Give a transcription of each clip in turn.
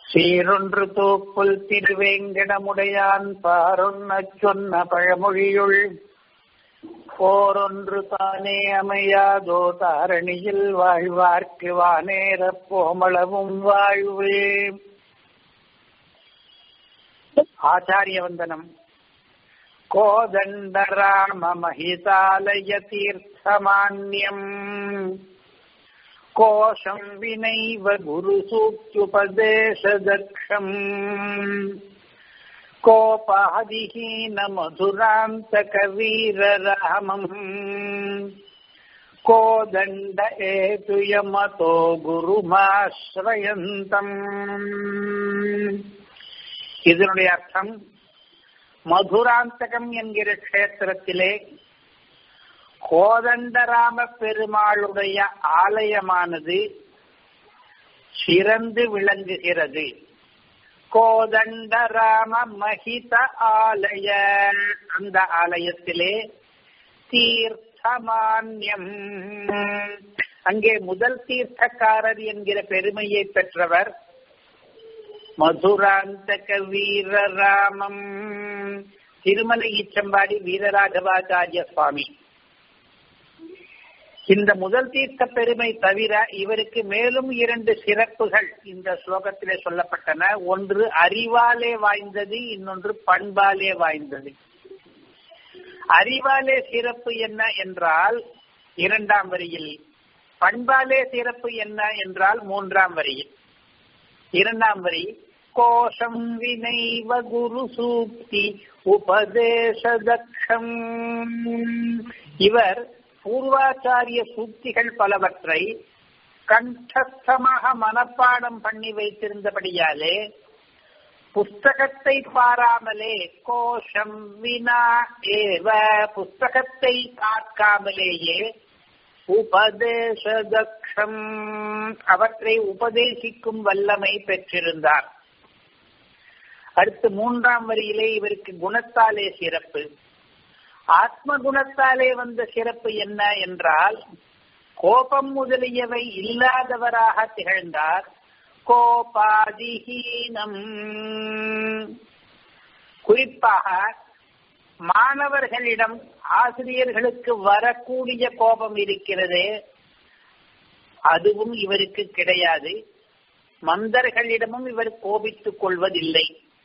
சீரொன்று தூப்புல் திருவேங்கடமுடையான் பாரொன்னச் சொன்ன பழமொழியுள் போரொன்று தானே அமையாதோ தாரணியில் வாழ்வார்க்கு வானேரப் போமளவும் வாழ்வே ஆச்சாரிய வந்தனம் கோதண்ட ராம மகிதாலய தீர்த்தமான்யம் கோஷம் வினைவ குருசூக்யுபதேசதக்ஷம் கோபாதிஹீன மதுராந்தக வீரராமம் கோதண்ட ஏதுயமதோ குருமாஸ்ரயந்தம் இதனுடைய அர்த்தம் மதுராந்தகம் என்கிற கஷேத்திரத்திலே கோதண்டராம பெருமாளுடைய ஆலயமானது சிறந்து விளங்குகிறது கோதண்டராம மகித ஆலய அந்த ஆலயத்திலே தீர்த்தமான்யம் அங்கே முதல் தீர்த்தக்காரர் என்கிற பெருமையை பெற்றவர் மதுராந்தக வீரராமம் திருமலை ஈச்சம்பாடி வீரராகவாச்சாரிய சுவாமி இந்த முதல் தீர்த்த பெருமை தவிர இவருக்கு மேலும் இரண்டு சிறப்புகள் இந்த ஸ்லோகத்திலே சொல்லப்பட்டன ஒன்று அறிவாலே வாய்ந்தது இன்னொன்று பண்பாலே வாய்ந்தது அறிவாலே சிறப்பு என்ன என்றால் இரண்டாம் வரியில் பண்பாலே சிறப்பு என்ன என்றால் மூன்றாம் வரியில் இரண்டாம் வரி கோஷம் வினைவ குரு சூக்தி உபதேசதக்ஷம் இவர் பூர்வாச்சாரிய சூக்திகள் பலவற்றை கண்டஸ்தமாக மனப்பாடம் பண்ணி வைத்திருந்தபடியாலே புஸ்தகத்தை பாராமலே கோஷம் வினா ஏவ புஸ்தகத்தை பார்க்காமலேயே உபதேசதக்ஷம் அவற்றை உபதேசிக்கும் வல்லமை பெற்றிருந்தார் அடுத்து மூன்றாம் வரியிலே இவருக்கு குணத்தாலே சிறப்பு ஆத்ம குணத்தாலே வந்த சிறப்பு என்ன என்றால் கோபம் முதலியவை இல்லாதவராக திகழ்ந்தார் கோபாதிஹீனம் குறிப்பாக மாணவர்களிடம் ஆசிரியர்களுக்கு வரக்கூடிய கோபம் இருக்கிறது அதுவும் இவருக்கு கிடையாது மந்தர்களிடமும் இவர் கோபித்துக் கொள்வதில்லை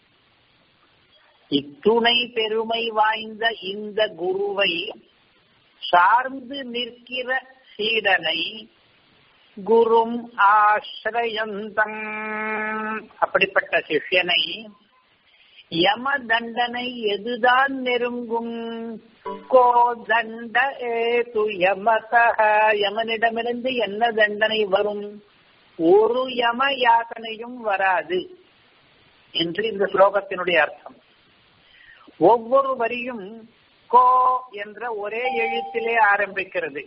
இத்துணை பெருமை வாய்ந்த இந்த குருவை சார்ந்து நிற்கிற சீடனை குரும் ஆசிரயந்தம் அப்படிப்பட்ட சிஷ்யனை யம தண்டனை எதுதான் நெருங்கும் கோ தண்ட ஏது யமதக யமனிடமிருந்து என்ன தண்டனை வரும் ஒரு யம யாதனையும் வராது என்று இந்த ஸ்லோகத்தினுடைய அர்த்தம் ஒவ்வொரு வரியும் கோ என்ற ஒரே எழுத்திலே ஆரம்பிக்கிறது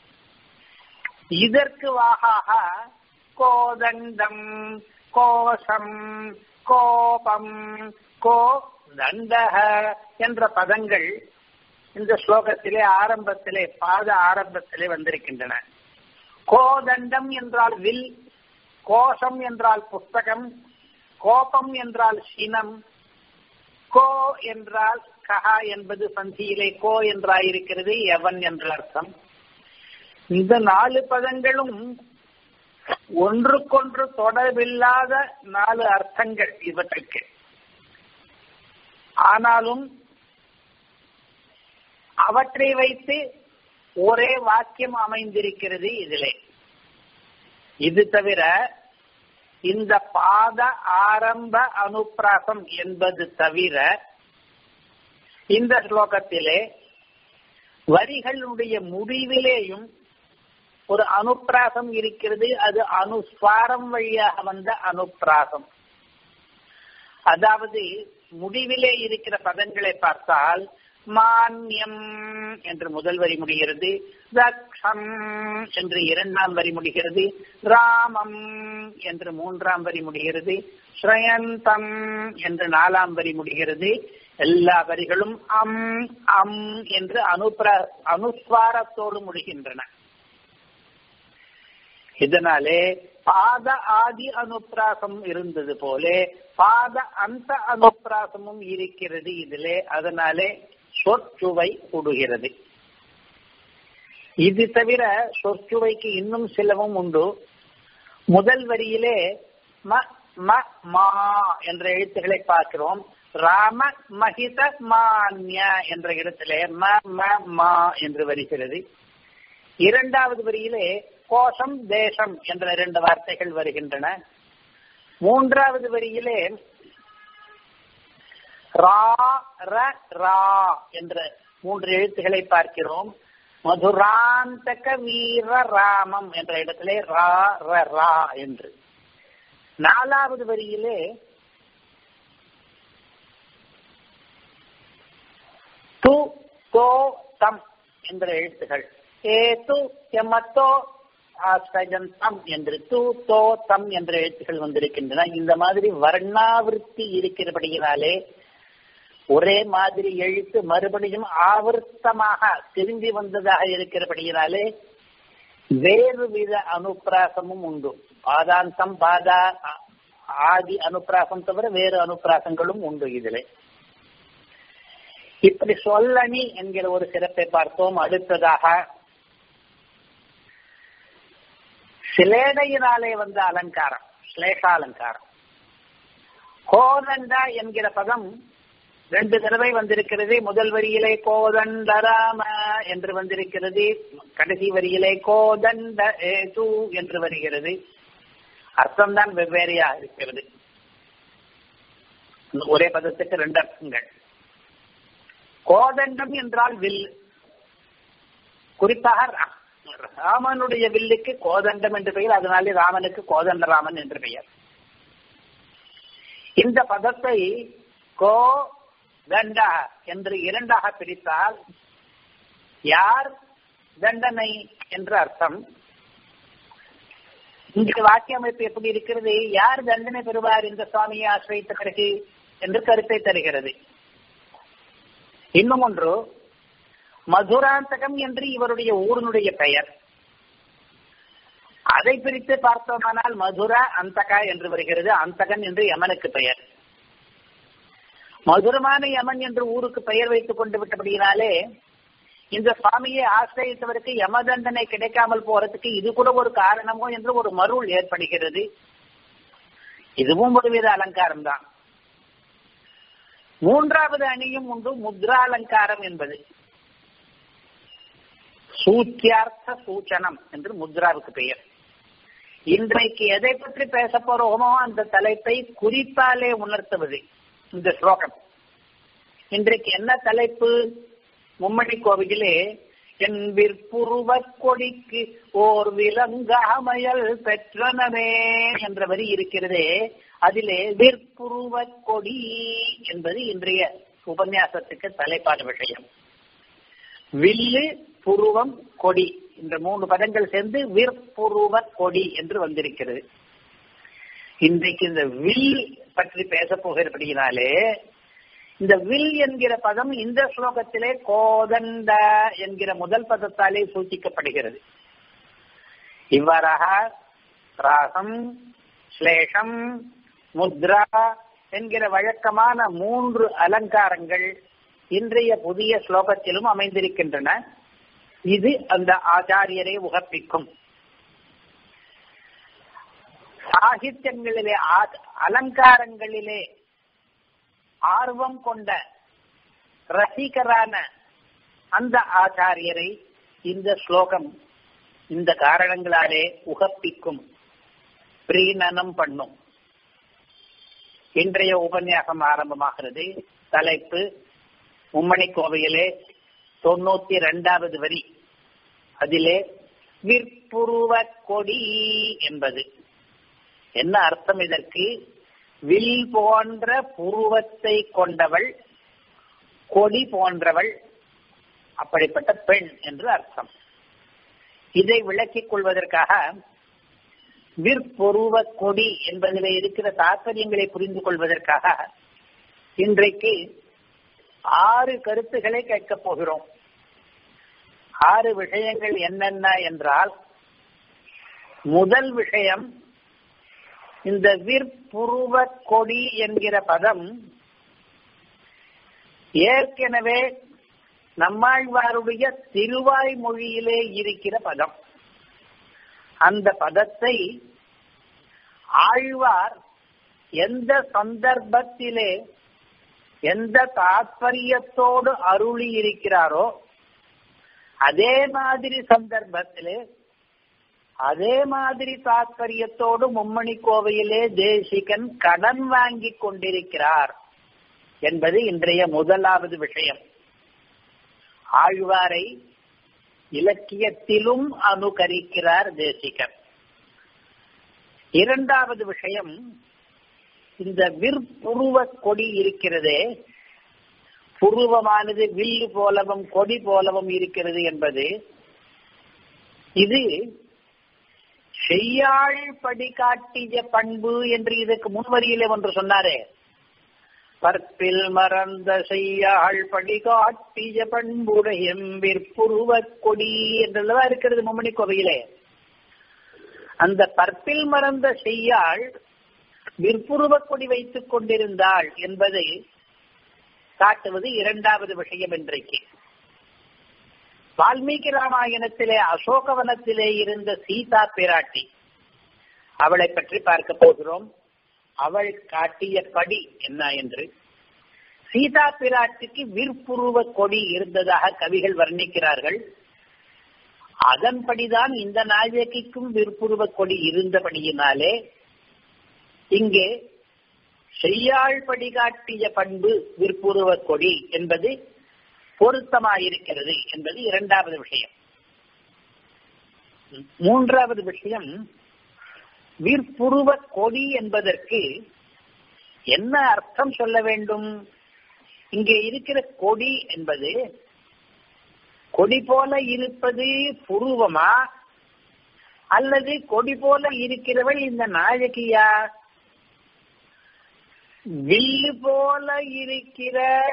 இதற்கு வாகாக கோதண்டம் கோஷம் கோபம் கோ தண்டக என்ற பதங்கள் இந்த ஸ்லோகத்திலே ஆரம்பத்திலே பாத ஆரம்பத்திலே வந்திருக்கின்றன கோதண்டம் என்றால் வில் கோஷம் என்றால் புஸ்தகம் கோபம் என்றால் சினம் கோ என்றால் கஹா என்பது சந்தியிலே கோ என்றாயிருக்கிறது எவன் என்ற அர்த்தம் இந்த நாலு பதங்களும் ஒன்றுக்கொன்று தொடர்பில்லாத நாலு அர்த்தங்கள் இவற்றுக்கு ஆனாலும் அவற்றை வைத்து ஒரே வாக்கியம் அமைந்திருக்கிறது இதிலே இது தவிர இந்த பாத ஆரம்ப அனுப்பிராசம் என்பது தவிர இந்த ஸ்லோகத்திலே வரிகளுடைய முடிவிலேயும் ஒரு அனுப்பிராசம் இருக்கிறது அது அனுஸ்வாரம் வழியாக வந்த அனுப்பிராசம் அதாவது முடிவிலே இருக்கிற பதங்களை பார்த்தால் மான்யம் என்று முதல் வரி முடிகிறது தக்ஷம் என்று இரண்டாம் வரி முடிகிறது ராமம் என்று மூன்றாம் வரி முடிகிறது ஸ்ரயந்தம் என்று நாலாம் வரி முடிகிறது எல்லா வரிகளும் அம் அம் என்று அனுப்ர அனுஸ்வாரத்தோடு முடிகின்றன இதனாலே பாத ஆதி அனுப்பிராசம் இருந்தது போலே பாத அந்த அனுப்பிராசமும் இருக்கிறது இதிலே அதனாலே சொற்சுவை கூடுகிறது இது தவிர சொற்சுவைக்கு இன்னும் சிலவும் உண்டு முதல் வரியிலே ம ம மா என்ற எழுத்துக்களை பார்க்கிறோம் ராம மகித மான்ய என்ற இடத்திலே ம ம மா என்று வருகிறது இரண்டாவது வரியிலே கோஷம் தேசம் என்ற இரண்டு வார்த்தைகள் வருகின்றன மூன்றாவது வரியிலே ரா ர ரா என்ற மூன்று எழுத்துக்களை பார்க்கிறோம் மதுராந்தக வீர ராமம் என்ற இடத்திலே ரா ர ரா என்று நாலாவது வரியிலே து தோ தம் என்ற எழுத்துகள் ஏது எமத்தோ ஆஸ்தம் என்று து தோ தம் என்ற எழுத்துக்கள் வந்திருக்கின்றன இந்த மாதிரி வர்ணாவிருத்தி இருக்கிறபடியினாலே ஒரே மாதிரி எழுத்து மறுபடியும் ஆவர்த்தமாக திரும்பி வந்ததாக இருக்கிறபடியினாலே வேறு வித அனுப்பிராசமும் உண்டு பாதாந்தம் பாதா ஆதி அனுப்பிராசம் தவிர வேறு அனுப்பிராசங்களும் உண்டு இதிலே இப்படி சொல்லணி என்கிற ஒரு சிறப்பை பார்த்தோம் அடுத்ததாக சிலேடையினாலே வந்த அலங்காரம் ஸ்லேஷாலங்காரம் கோதண்டா என்கிற பதம் ரெண்டு தடவை வந்திருக்கிறது முதல் வரியிலே கோதண்டராம என்று வந்திருக்கிறது கடைசி வரியிலே கோதண்ட ஏது என்று வருகிறது அர்த்தம்தான் வெவ்வேறையா இருக்கிறது ஒரே பதத்துக்கு ரெண்டு அர்த்தங்கள் கோதண்டம் என்றால் வில் குறிப்பாக ராமனுடைய வில்லுக்கு கோதண்டம் என்று பெயர் அதனாலே ராமனுக்கு கோதண்டராமன் என்று பெயர் இந்த பதத்தை கோ தண்டா என்று இரண்டாக பிரித்தால் யார் தண்டனை என்று அர்த்தம் இங்கு வாக்கிய அமைப்பு எப்படி இருக்கிறது யார் தண்டனை பெறுவார் இந்த சுவாமியை ஆசிரியத்த பிறகு என்று கருத்தை தருகிறது இன்னும் ஒன்று மதுராந்தகம் என்று இவருடைய ஊரினுடைய பெயர் அதை பிரித்து பார்த்தோமானால் மதுரா அந்தகா என்று வருகிறது அந்தகன் என்று யமனுக்கு பெயர் மதுரமான யமன் என்று ஊருக்கு பெயர் வைத்துக் கொண்டு விட்டபடியினாலே இந்த சுவாமியை ஆசிரியத்தவருக்கு யம தண்டனை கிடைக்காமல் போறதுக்கு இது கூட ஒரு காரணமோ என்று ஒரு மருள் ஏற்படுகிறது இதுவும் ஒருவித அலங்காரம் தான் மூன்றாவது அணியும் உண்டு முத்ராலங்காரம் என்பது சூச்சியார்த்த சூச்சனம் என்று முத்ராவுக்கு பெயர் இன்றைக்கு எதை பற்றி பேச போறோமோ அந்த தலைப்பை குறிப்பாலே உணர்த்துவது இந்த ஸ்லோகம் இன்றைக்கு என்ன தலைப்பு மும்மணி கோவிலே என் விற்புருவ கொடிக்கு ஓர் விலங்காமையல் பெற்றனமே என்ற வரி இருக்கிறதே அதிலே விற்புருவ கொடி என்பது இன்றைய உபன்யாசத்துக்கு தலைப்பான விஷயம் வில்லு புருவம் கொடி இந்த மூன்று பதங்கள் சேர்ந்து விற்புருவ கொடி என்று வந்திருக்கிறது இன்றைக்கு இந்த வில் பற்றி பேச போகிறபடியினாலே இந்த வில் என்கிற பதம் இந்த ஸ்லோகத்திலே கோதண்ட என்கிற முதல் பதத்தாலே சூச்சிக்கப்படுகிறது இவ்வாறாக ராசம் ஸ்லேஷம் முத்ரா என்கிற வழக்கமான மூன்று அலங்காரங்கள் இன்றைய புதிய ஸ்லோகத்திலும் அமைந்திருக்கின்றன இது அந்த ஆச்சாரியரை உகப்பிக்கும் சாகித்யங்களிலே அலங்காரங்களிலே ஆர்வம் கொண்ட ரசிகரான அந்த ஆச்சாரியரை இந்த ஸ்லோகம் இந்த காரணங்களாலே உகப்பிக்கும் பிரீணனம் பண்ணும் இன்றைய உபன்யாசம் ஆரம்பமாகிறது தலைப்பு மும்மணி கோவையிலே தொண்ணூத்தி இரண்டாவது வரி அதிலே விற்புருவ கொடி என்பது என்ன அர்த்தம் இதற்கு வில் போன்ற புருவத்தை கொண்டவள் கொடி போன்றவள் அப்படிப்பட்ட பெண் என்று அர்த்தம் இதை விளக்கிக் கொள்வதற்காக விற்பொருவ கொடி என்பதில் இருக்கிற தாற்பயங்களை புரிந்து கொள்வதற்காக இன்றைக்கு ஆறு கருத்துக்களை கேட்கப் போகிறோம் ஆறு விஷயங்கள் என்னென்ன என்றால் முதல் விஷயம் இந்த விற்புருவ கொடி என்கிற பதம் ஏற்கனவே நம்மாழ்வாருடைய திருவாய் மொழியிலே இருக்கிற பதம் அந்த பதத்தை ஆழ்வார் எந்த சந்தர்ப்பத்திலே எந்த தாத்பரியத்தோடு அருளி இருக்கிறாரோ அதே மாதிரி சந்தர்ப்பத்திலே அதே மாதிரி தாத்பரியத்தோடு மும்மணி கோவையிலே தேசிகன் கடன் வாங்கி கொண்டிருக்கிறார் என்பது இன்றைய முதலாவது விஷயம் ஆழ்வாரை இலக்கியத்திலும் அனுகரிக்கிறார் தேசிகன் இரண்டாவது விஷயம் இந்த விற்புருவ கொடி இருக்கிறதே புருவமானது வில்லு போலவும் கொடி போலவும் இருக்கிறது என்பது இது செய்யாள் படி காட்டிய பண்பு என்று இதற்கு முன்வரியிலே ஒன்று சொன்னாரே பற்பில் மறந்த செய்யாள் படி காட்டிய பண்புடையம் விற்புருவ கொடி என்றெல்லாம் இருக்கிறது மும்மணி கோவையிலே அந்த பற்பில் மறந்த செய்யாள் விற்புருவ கொடி வைத்துக் கொண்டிருந்தாள் என்பதை காட்டுவது இரண்டாவது விஷயம் இன்றைக்கு வால்மீகி ராமாயணத்திலே அசோகவனத்திலே இருந்த சீதா பிராட்டி அவளை பற்றி பார்க்க போகிறோம் அவள் காட்டிய படி என்ன என்று சீதா பிராட்டிக்கு விற்புருவ கொடி இருந்ததாக கவிகள் வர்ணிக்கிறார்கள் அதன்படிதான் இந்த நாயகிக்கும் விற்புருவ கொடி இருந்தபடியினாலே இங்கே செய்யாள் படி காட்டிய பண்பு விற்புருவ கொடி என்பது பொருத்தமாயிருக்கிறது என்பது இரண்டாவது விஷயம் மூன்றாவது விஷயம் விற்புருவ கொடி என்பதற்கு என்ன அர்த்தம் சொல்ல வேண்டும் இங்கே இருக்கிற கொடி என்பது கொடி போல இருப்பது புருவமா அல்லது கொடி போல இருக்கிறவள் இந்த நாயகியா வில்லு போல இருக்கிற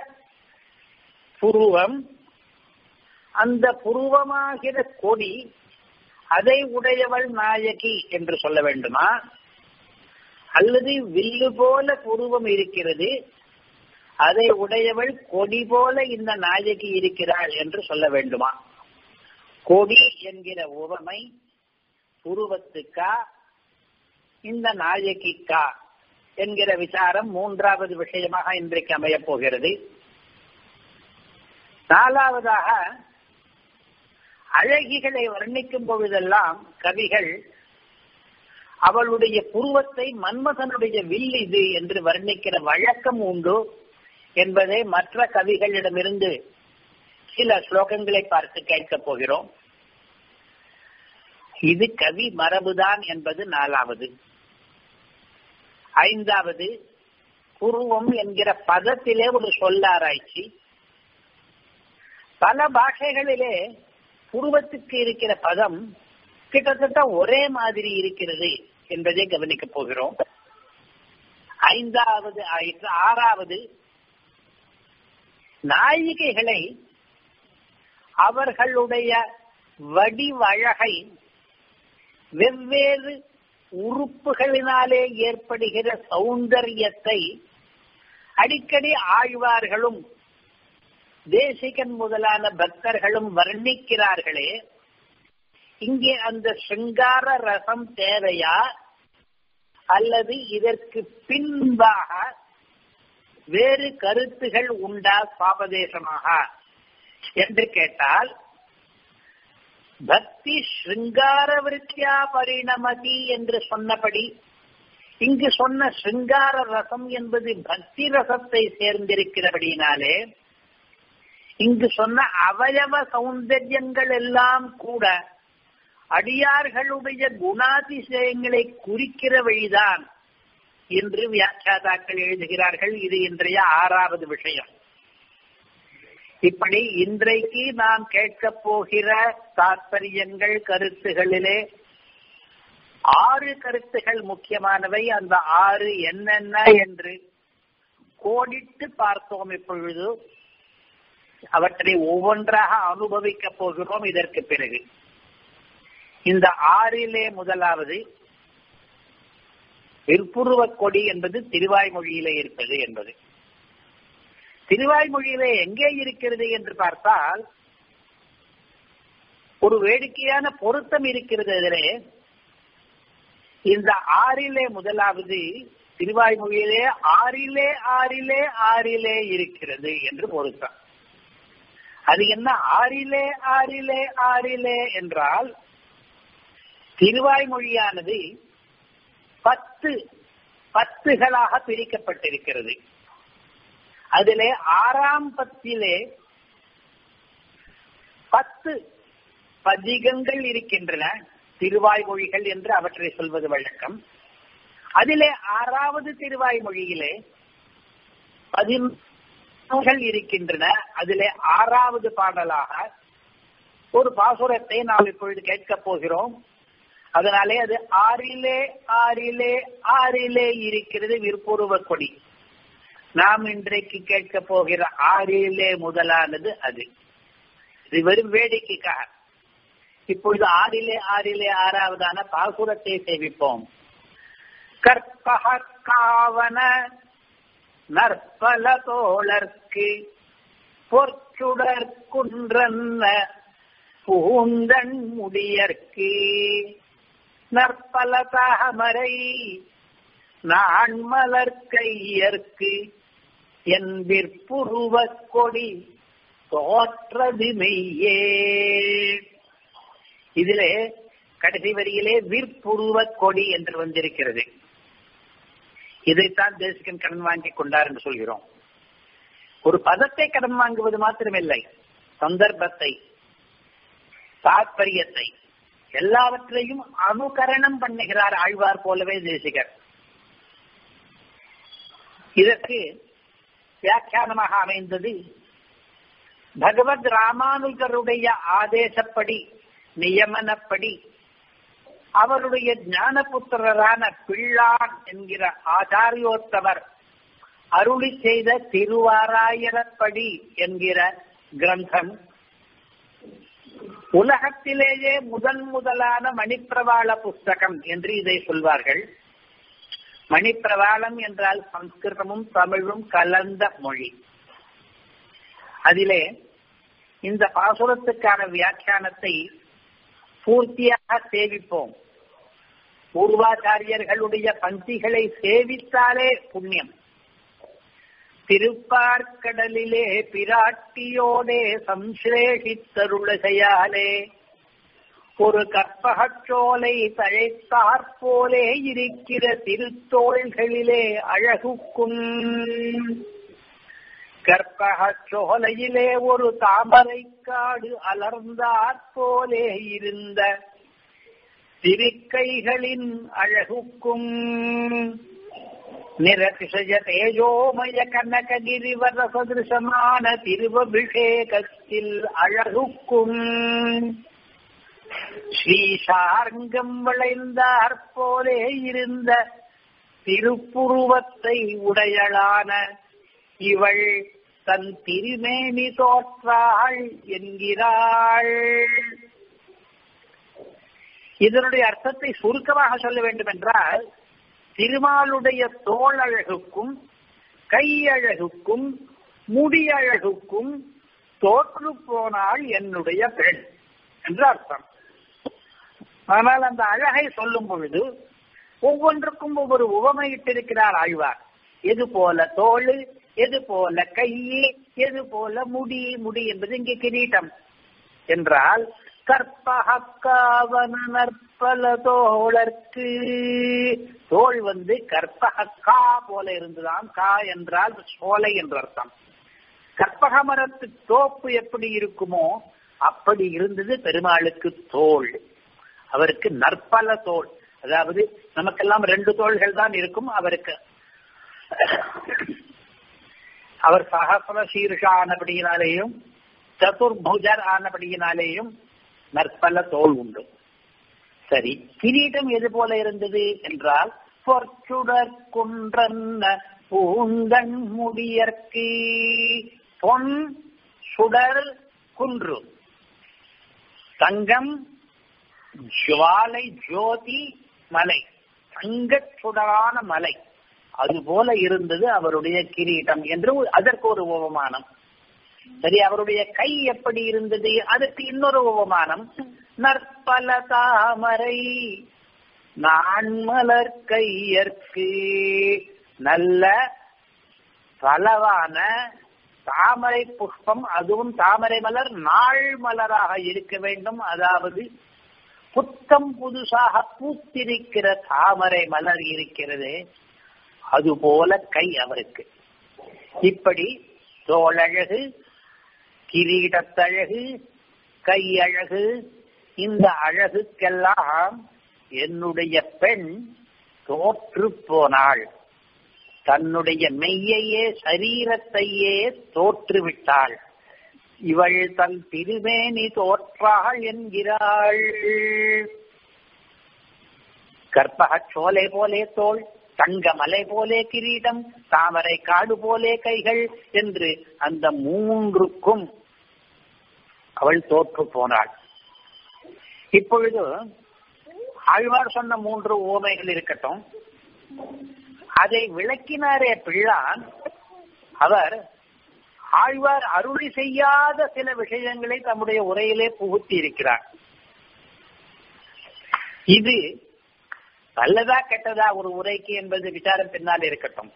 புருவம் அந்த புருவமாகிற கொடி அதை உடையவள் நாயகி என்று சொல்ல வேண்டுமா அல்லது வில்லு போல புருவம் இருக்கிறது அதை உடையவள் கொடி போல இந்த நாயகி இருக்கிறாள் என்று சொல்ல வேண்டுமா கொடி என்கிற உவமை புருவத்துக்கா இந்த நாயகிக்கா என்கிற விசாரம் மூன்றாவது விஷயமாக இன்றைக்கு அமையப் போகிறது நாலாவதாக அழகிகளை வர்ணிக்கும் பொழுதெல்லாம் கவிகள் அவளுடைய புருவத்தை மன்மதனுடைய வில் இது என்று வர்ணிக்கிற வழக்கம் உண்டு என்பதை மற்ற கவிகளிடமிருந்து சில ஸ்லோகங்களை பார்த்து கேட்கப் போகிறோம் இது கவி மரபுதான் என்பது நாலாவது ஐந்தாவது புருவம் என்கிற பதத்திலே ஒரு சொல்லாராய்ச்சி பல பாஷைகளிலே புருவத்துக்கு இருக்கிற பதம் கிட்டத்தட்ட ஒரே மாதிரி இருக்கிறது என்பதை கவனிக்கப் போகிறோம் ஐந்தாவது ஆயிற்று ஆறாவது நாயிகைகளை அவர்களுடைய வடிவழகை வெவ்வேறு உறுப்புகளினாலே ஏற்படுகிற சௌந்தரியத்தை அடிக்கடி ஆழ்வார்களும் தேசிகன் முதலான பக்தர்களும் வர்ணிக்கிறார்களே இங்கே அந்த சிங்கார ரசம் தேவையா அல்லது இதற்கு பின்பாக வேறு கருத்துகள் உண்டா சாபதேசமாக என்று கேட்டால் பக்தி ஸ்ருங்கார விருத்தியா பரிணமதி என்று சொன்னபடி இங்கு சொன்ன ஸ்ருங்கார ரசம் என்பது பக்தி ரசத்தை சேர்ந்திருக்கிறபடினாலே இங்கு சொன்ன அவயவ சௌந்தரியங்கள் எல்லாம் கூட அடியார்களுடைய குணாதிசயங்களை குறிக்கிற வழிதான் என்று வியாக்கியாதாக்கள் எழுதுகிறார்கள் இது இன்றைய ஆறாவது விஷயம் இப்படி இன்றைக்கு நாம் கேட்கப் போகிற தாற்பயங்கள் கருத்துகளிலே ஆறு கருத்துகள் முக்கியமானவை அந்த ஆறு என்னென்ன என்று கோடிட்டு பார்த்தோம் இப்பொழுது அவற்றை ஒவ்வொன்றாக அனுபவிக்கப் போகிறோம் இதற்கு பிறகு இந்த ஆறிலே முதலாவது விற்புருவ கொடி என்பது திருவாய்மொழியிலே இருப்பது என்பது திருவாய்மொழியிலே எங்கே இருக்கிறது என்று பார்த்தால் ஒரு வேடிக்கையான பொருத்தம் இருக்கிறது அதிலே இந்த ஆறிலே முதலாவது திருவாய்மொழியிலே ஆறிலே ஆறிலே ஆறிலே இருக்கிறது என்று பொருத்தம் அது என்ன ஆறிலே ஆறிலே ஆறிலே என்றால் திருவாய்மொழியானது பத்து பத்துகளாக பிரிக்கப்பட்டிருக்கிறது அதிலே ஆறாம் பத்திலே பத்து பதிகங்கள் இருக்கின்றன திருவாய்மொழிகள் என்று அவற்றை சொல்வது வழக்கம் அதிலே ஆறாவது திருவாய்மொழியிலே பதினொன்றுகள் இருக்கின்றன அதிலே ஆறாவது பாடலாக ஒரு பாசுரத்தை நாம் இப்பொழுது கேட்கப் போகிறோம் அதனாலே அது ஆறிலே ஆறிலே ஆறிலே இருக்கிறது விற்புருவ கொடி நாம் இன்றைக்கு கேட்க போகிற ஆறிலே முதலானது அது இது வெறும் வேடிக்கைக்காக இப்பொழுது ஆறிலே ஆறிலே ஆறாவதான பாசுரத்தை சேவிப்போம் கற்பகாவன நற்பல தோழர்க்கு பொற்சுடர் குன்றன்ன பூந்தன் முடியற்கு நற்பல தாமரை நான் மலர் கையற்கு என் விற்புருவ கொடி தோற்றது மெய்யே இதிலே கடைசி வரியிலே விற்புருவ கொடி என்று வந்திருக்கிறது இதைத்தான் தேசிகன் கடன் வாங்கி கொண்டார் என்று சொல்கிறோம் ஒரு பதத்தை கடன் வாங்குவது மாத்திரமில்லை சந்தர்ப்பத்தை தாற்பயத்தை எல்லாவற்றையும் அனுகரணம் பண்ணுகிறார் ஆழ்வார் போலவே தேசிகர் இதற்கு வியாக்கியானமாக அமைந்தது பகவத் ராமானுஜருடைய ஆதேசப்படி நியமனப்படி அவருடைய ஞானபுத்திரரான பிள்ளான் என்கிற ஆச்சாரியோத்தவர் அருளி செய்த திருவாராயணப்படி என்கிற கிரந்தம் உலகத்திலேயே முதன் முதலான மணிப்பிரவாள புஸ்தகம் என்று இதை சொல்வார்கள் மணிப்பிரவாளம் என்றால் சம்ஸ்கிருதமும் தமிழும் கலந்த மொழி அதிலே இந்த பாசுரத்துக்கான வியாக்கியானத்தை பூர்த்தியாக சேவிப்போம் பூர்வாச்சாரியர்களுடைய பந்திகளை சேவித்தாலே புண்ணியம் திருப்பார்க்கடலிலே பிராட்டியோடே சம்ஸ்லேஷித்தருளகையாலே ஒரு கற்பகச்சோலை தழைத்தாற்போலே இருக்கிற திருத்தோள்களிலே அழகுக்கும் கற்பகச்சோலையிலே ஒரு தாமரைக்காடு அலர்ந்தாற்போலே இருந்த திருக்கைகளின் அழகுக்கும் நிரதிசய தேஜோமய கனககிரிவர சதிருஷமான திருவபிஷேகத்தில் அழகுக்கும் ஸ்ரீசார்ங்கம் விளைந்தாற் போலே இருந்த திருப்புருவத்தை உடையளான இவள் தன் திருமேனி தோற்றாள் என்கிறாள் இதனுடைய அர்த்தத்தை சுருக்கமாக சொல்ல வேண்டும் என்றால் திருமாலுடைய தோளழகுக்கும் கையழகுக்கும் முடியழகுக்கும் தோற்று போனாள் என்னுடைய பெண் என்று அர்த்தம் ஆனால் அந்த அழகை சொல்லும் பொழுது ஒவ்வொன்றுக்கும் ஒவ்வொரு உவமையிட்டிருக்கிறார் ஆழ்வார் எது போல தோல் எது போல கையே எது போல முடி முடி என்பது இங்கே கிரீட்டம் என்றால் கற்பகக்காவன நற்பல தோழர்க்கு தோல் வந்து கற்பகக்கா போல இருந்துதான் கா என்றால் சோலை என்று அர்த்தம் கற்பக மரத்து தோப்பு எப்படி இருக்குமோ அப்படி இருந்தது பெருமாளுக்கு தோல் அவருக்கு நற்பல தோல் அதாவது நமக்கெல்லாம் ரெண்டு தோள்கள் தான் இருக்கும் அவருக்கு அவர் சகசர சீர்ஷா ஆனபடியினாலேயும் சதுர்புஜர் ஆனபடியினாலேயும் நற்பல தோல் உண்டு சரி கிரீடம் எது போல இருந்தது என்றால் பொற்சுடர் குன்றன்ன பூங்கண் முடியற்கு பொன் சுடர் குன்று தங்கம் ஜுவாலை ஜோதி மலை தங்கச் சுடரான மலை அது போல இருந்தது அவருடைய கிரீட்டம் என்று அதற்கு ஒரு உபமானம் சரி அவருடைய கை எப்படி இருந்தது அதற்கு இன்னொரு உபமானம் நற்பல தாமரை நான்மலர் கையற்கு நல்ல பலவான தாமரை புஷ்பம் அதுவும் தாமரை மலர் நாள் மலராக இருக்க வேண்டும் அதாவது புத்தம் புதுசாக பூத்திருக்கிற தாமரை மலர் இருக்கிறது அதுபோல கை அவருக்கு இப்படி தோளழகு கிரீடத்தழகு கையழகு இந்த அழகுக்கெல்லாம் என்னுடைய பெண் தோற்று போனாள் தன்னுடைய மெய்யையே சரீரத்தையே தோற்றுவிட்டாள் இவள் தன் திருமேனி தோற்றாள் என்கிறாள் கற்பக சோலை போலே தோல் தங்க மலை போலே கிரீடம் தாமரை காடு போலே கைகள் என்று அந்த மூன்றுக்கும் அவள் தோற்று போனாள் இப்பொழுது ஆழ்வார் சொன்ன மூன்று ஓமைகள் இருக்கட்டும் அதை விளக்கினாரே பிள்ளான் அவர் ஆழ்வார் அருளி செய்யாத சில விஷயங்களை தம்முடைய உரையிலே புகுத்தி இருக்கிறார் இது நல்லதா கெட்டதா ஒரு உரைக்கு என்பது விசாரம் பின்னால் இருக்கட்டும்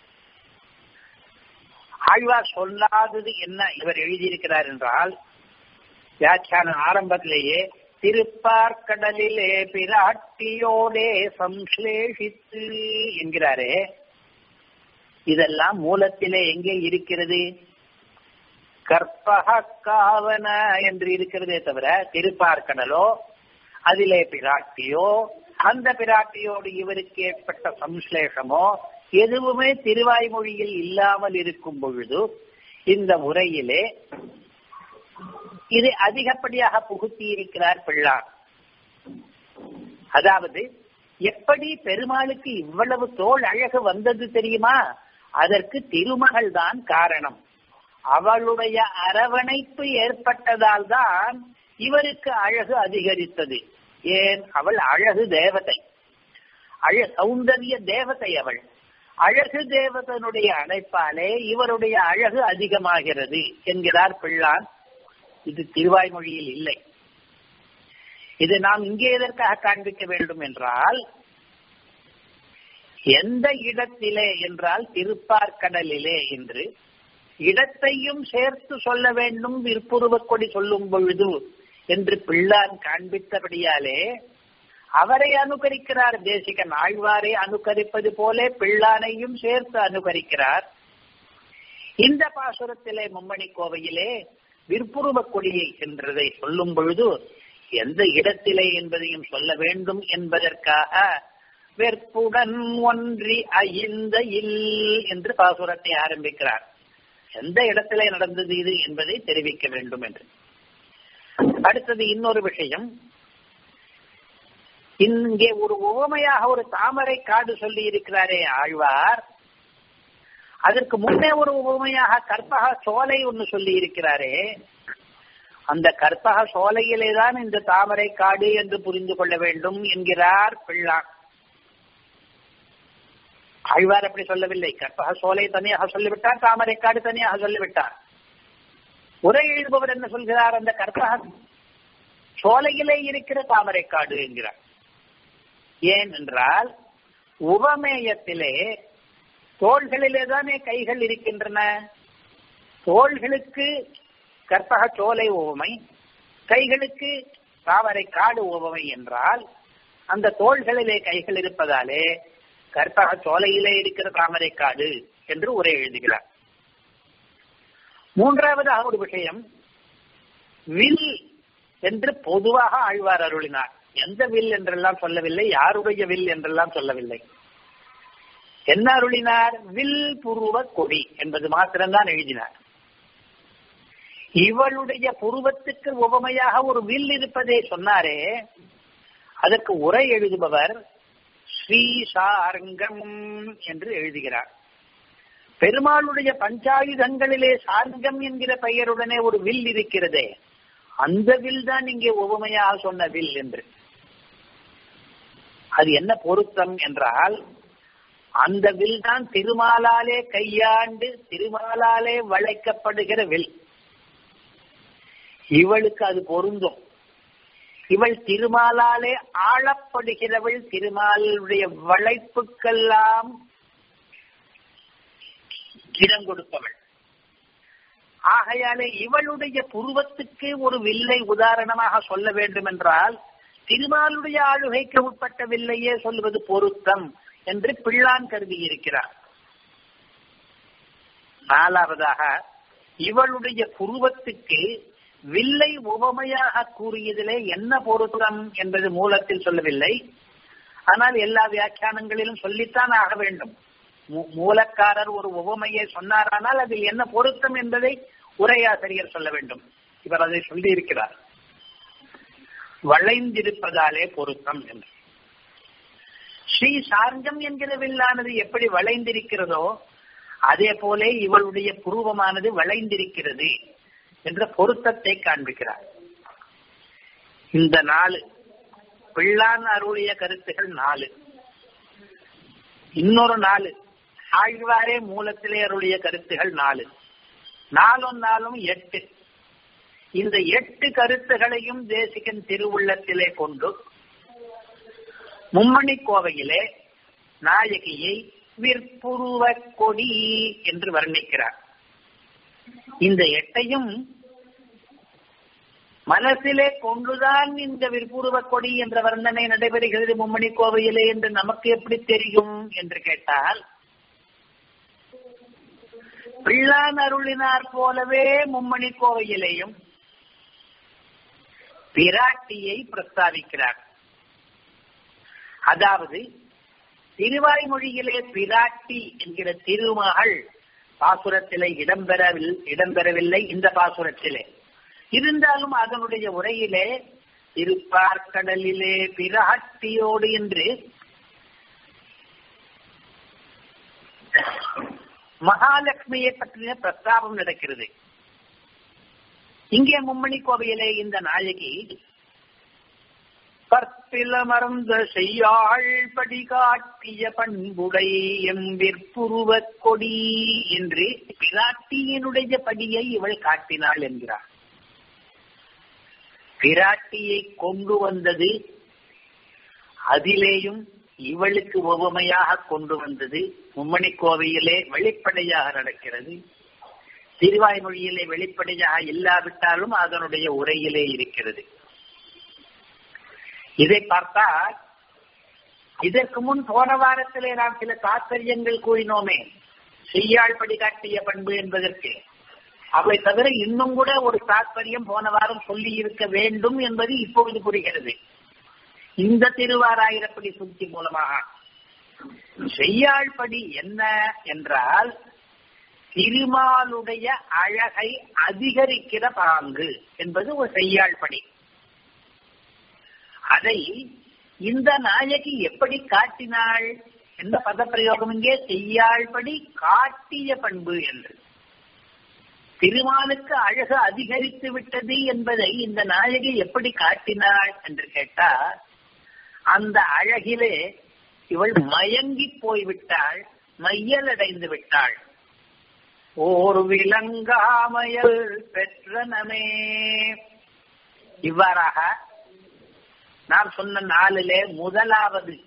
ஆழ்வார் சொல்லாதது என்ன இவர் எழுதியிருக்கிறார் என்றால் வியாக்கியான ஆரம்பத்திலேயே திருப்பார்கடலிலே பிராட்டியோடே சம்ஸ்லேஷித்து என்கிறாரே இதெல்லாம் மூலத்திலே எங்கே இருக்கிறது கற்பக காவன என்று இருக்கிறதே தவிர திருப்பார்கடலோ அதிலே பிராட்டியோ அந்த பிராட்டியோடு இவருக்கு ஏற்பட்ட சம்ஸ்லேஷமோ எதுவுமே திருவாய்மொழியில் இல்லாமல் இருக்கும் பொழுது இந்த உரையிலே இது அதிகப்படியாக புகுத்தி இருக்கிறார் பிள்ளார் அதாவது எப்படி பெருமாளுக்கு இவ்வளவு தோல் அழகு வந்தது தெரியுமா அதற்கு திருமகள் தான் காரணம் அவளுடைய அரவணைப்பு ஏற்பட்டதால் தான் இவருக்கு அழகு அதிகரித்தது ஏன் அவள் அழகு தேவதை அழ சௌந்தரிய தேவதை அவள் அழகு தேவதனுடைய அணைப்பாலே இவருடைய அழகு அதிகமாகிறது என்கிறார் பிள்ளான் இது திருவாய்மொழியில் இல்லை இது நாம் இங்கே எதற்காக காண்பிக்க வேண்டும் என்றால் எந்த இடத்திலே என்றால் திருப்பார்கடலிலே என்று இடத்தையும் சேர்த்து சொல்ல வேண்டும் விற்புருவ கொடி சொல்லும் பொழுது என்று பிள்ளான் காண்பித்தபடியாலே அவரை அனுகரிக்கிறார் தேசிகன் ஆழ்வாரை அனுகரிப்பது போல பிள்ளானையும் சேர்த்து அனுகரிக்கிறார் இந்த பாசுரத்திலே மும்மணி கோவையிலே விற்புருவ கொடியை என்றதை சொல்லும் பொழுது எந்த இடத்திலே என்பதையும் சொல்ல வேண்டும் என்பதற்காக வெற்புடன் ஒன்றி ஐந்த இல் என்று பாசுரத்தை ஆரம்பிக்கிறார் எந்த இடத்திலே நடந்தது இது என்பதை தெரிவிக்க வேண்டும் என்று அடுத்தது இன்னொரு விஷயம் இங்கே ஒரு உவமையாக ஒரு தாமரை காடு சொல்லி இருக்கிறாரே ஆழ்வார் அதற்கு முன்னே ஒரு உவமையாக கற்பக சோலை ஒன்று சொல்லி இருக்கிறாரே அந்த கற்பக சோலையிலே தான் இந்த தாமரை காடு என்று புரிந்து கொள்ள வேண்டும் என்கிறார் பிள்ளான் ஆழ்வார் அப்படி சொல்லவில்லை கற்பக சோலை தனியாக சொல்லிவிட்டார் தாமரை காடு தனியாக சொல்லிவிட்டார் உரை எழுதுபவர் என்ன சொல்கிறார் அந்த கற்பக சோலையிலே இருக்கிற தாமரை காடு என்கிறார் ஏன் என்றால் உபமேயத்திலே தோள்களிலே தானே கைகள் இருக்கின்றன தோள்களுக்கு கற்பக சோலை உவமை கைகளுக்கு தாமரை காடு உவமை என்றால் அந்த தோள்களிலே கைகள் இருப்பதாலே கற்பக சோலையிலே இருக்கிற தாமரை காடு என்று உரை எழுதுகிறார் மூன்றாவதாக ஒரு விஷயம் வில் என்று பொதுவாக ஆழ்வார் அருளினார் எந்த வில் என்றெல்லாம் சொல்லவில்லை யாருடைய வில் என்றெல்லாம் சொல்லவில்லை என்ன அருளினார் வில் புருவ கொடி என்பது மாத்திரம்தான் எழுதினார் இவளுடைய புருவத்துக்கு உபமையாக ஒரு வில் இருப்பதை சொன்னாரே அதற்கு உரை எழுதுபவர் ஸ்ரீ சார்ங்கம் என்று எழுதுகிறார் பெருமாளுடைய பஞ்சாயுதங்களிலே சார்ங்கம் என்கிற பெயருடனே ஒரு வில் இருக்கிறதே அந்த வில் தான் இங்கே உவமையாக சொன்ன வில் என்று அது என்ன பொருத்தம் என்றால் அந்த வில் தான் திருமாலாலே கையாண்டு திருமாலாலே வளைக்கப்படுகிற வில் இவளுக்கு அது பொருந்தும் இவள் திருமாலாலே ஆளப்படுகிறவள் திருமாலுடைய வளைப்புக்கெல்லாம் இடம் கொடுப்பவள் ஆகையாலே இவளுடைய புருவத்துக்கு ஒரு வில்லை உதாரணமாக சொல்ல வேண்டும் என்றால் திருமாலுடைய ஆளுகைக்கு உட்பட்ட வில்லையே சொல்வது பொருத்தம் என்று பிள்ளான் கருதி இருக்கிறார் நாலாவதாக இவளுடைய புருவத்துக்கு வில்லை உவமையாக கூறியதிலே என்ன பொருத்தம் என்பது மூலத்தில் சொல்லவில்லை ஆனால் எல்லா வியாக்கியானங்களிலும் சொல்லித்தான் ஆக வேண்டும் மூலக்காரர் ஒரு உவமையை சொன்னாரானால் அதில் என்ன பொருத்தம் என்பதை உரையாசிரியர் சொல்ல வேண்டும் இவர் அதை சொல்லி இருக்கிறார் வளைந்திருப்பதாலே பொருத்தம் என்று ஸ்ரீ சார்கம் என்கிற வில்லானது எப்படி வளைந்திருக்கிறதோ அதே போல இவளுடைய புருவமானது வளைந்திருக்கிறது என்ற பொருத்தத்தை காண்பிக்கிறார் இந்த நாலு பிள்ளான் அருளிய கருத்துகள் நாலு இன்னொரு நாலு ஆழ்வாரே மூலத்திலே அருளிய கருத்துகள் நாலு நாலும் நாளும் எட்டு இந்த எட்டு கருத்துகளையும் தேசிகன் திருவுள்ளத்திலே கொண்டு மும்மணி கோவையிலே நாயகியை விற்புருவ கொடி என்று வர்ணிக்கிறார் இந்த எட்டையும் மனசிலே கொண்டுதான் இந்த விற்புருவ கொடி என்ற வர்ணனை நடைபெறுகிறது மும்மணி கோவையிலே என்று நமக்கு எப்படி தெரியும் என்று கேட்டால் பிள்ளான் அருளினார் போலவே மும்மணி கோவையிலேயும் பிராட்டியை பிரஸ்தாவிக்கிறார் அதாவது திருவாய்மொழியிலே பிராட்டி என்கிற திருமகள் பாசுரத்திலே இடம்பெறவில் இடம்பெறவில்லை இந்த பாசுரத்திலே இருந்தாலும் அதனுடைய உரையிலே திருப்பார்கடலிலே பிராட்டியோடு என்று மகாலட்சுமியை பற்றிய பிரஸ்தாபம் நடக்கிறது இங்கே மும்மணி கோவையிலே இந்த நாயகி கற்பில மறந்த செய்யாள் படி காட்டிய பண்புடை எம்பிற்புருவ கொடி என்று பிராட்டியினுடைய படியை இவள் காட்டினாள் என்கிறார் பிராட்டியை கொண்டு வந்தது அதிலேயும் இவளுக்கு உவமையாக கொண்டு வந்தது மும்மணி கோவையிலே வெளிப்படையாக நடக்கிறது திருவாய்மொழியிலே வெளிப்படையாக இல்லாவிட்டாலும் அதனுடைய உரையிலே இருக்கிறது இதை பார்த்தால் இதற்கு முன் போன வாரத்திலே நாம் சில தாத்பரியங்கள் கூறினோமே செய்யாள் படி காட்டிய பண்பு என்பதற்கு அவை தவிர இன்னும் கூட ஒரு தாத்பரியம் போன வாரம் சொல்லி இருக்க வேண்டும் என்பது இப்பொழுது புரிகிறது இந்த திருவாராயிரப்படி சுத்தி மூலமாக செய்யாள் படி என்ன என்றால் திருமாலுடைய அழகை அதிகரிக்கிற பாங்கு என்பது ஒரு செய்யாள் படி அதை இந்த நாயகி எப்படி காட்டினாள் என்ற பதப்பிரயோகம் இங்கே செய்யாள்படி காட்டிய பண்பு என்று திருமாலுக்கு அழகு அதிகரித்து விட்டது என்பதை இந்த நாயகி எப்படி காட்டினாள் என்று கேட்டால் அந்த அழகிலே இவள் மயங்கி போய்விட்டாள் மையலடைந்து விட்டாள் ஓர் விலங்காமையல் பெற்றனமே இவ்வாறாக நாம் சொன்ன நாளிலே முதலாவது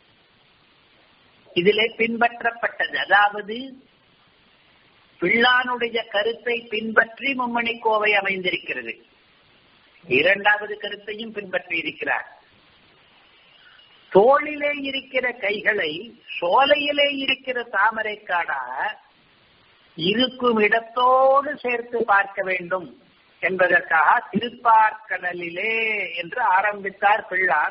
இதிலே பின்பற்றப்பட்டது அதாவது பிள்ளானுடைய கருத்தை பின்பற்றி மும்மணி கோவை அமைந்திருக்கிறது இரண்டாவது கருத்தையும் பின்பற்றி இருக்கிறார் தோளிலே இருக்கிற கைகளை சோலையிலே இருக்கிற தாமரைக்காடா இருக்கும் இடத்தோடு சேர்த்து பார்க்க வேண்டும் என்பதற்காக திருப்பார்கடலிலே என்று ஆரம்பித்தார் பிள்ளார்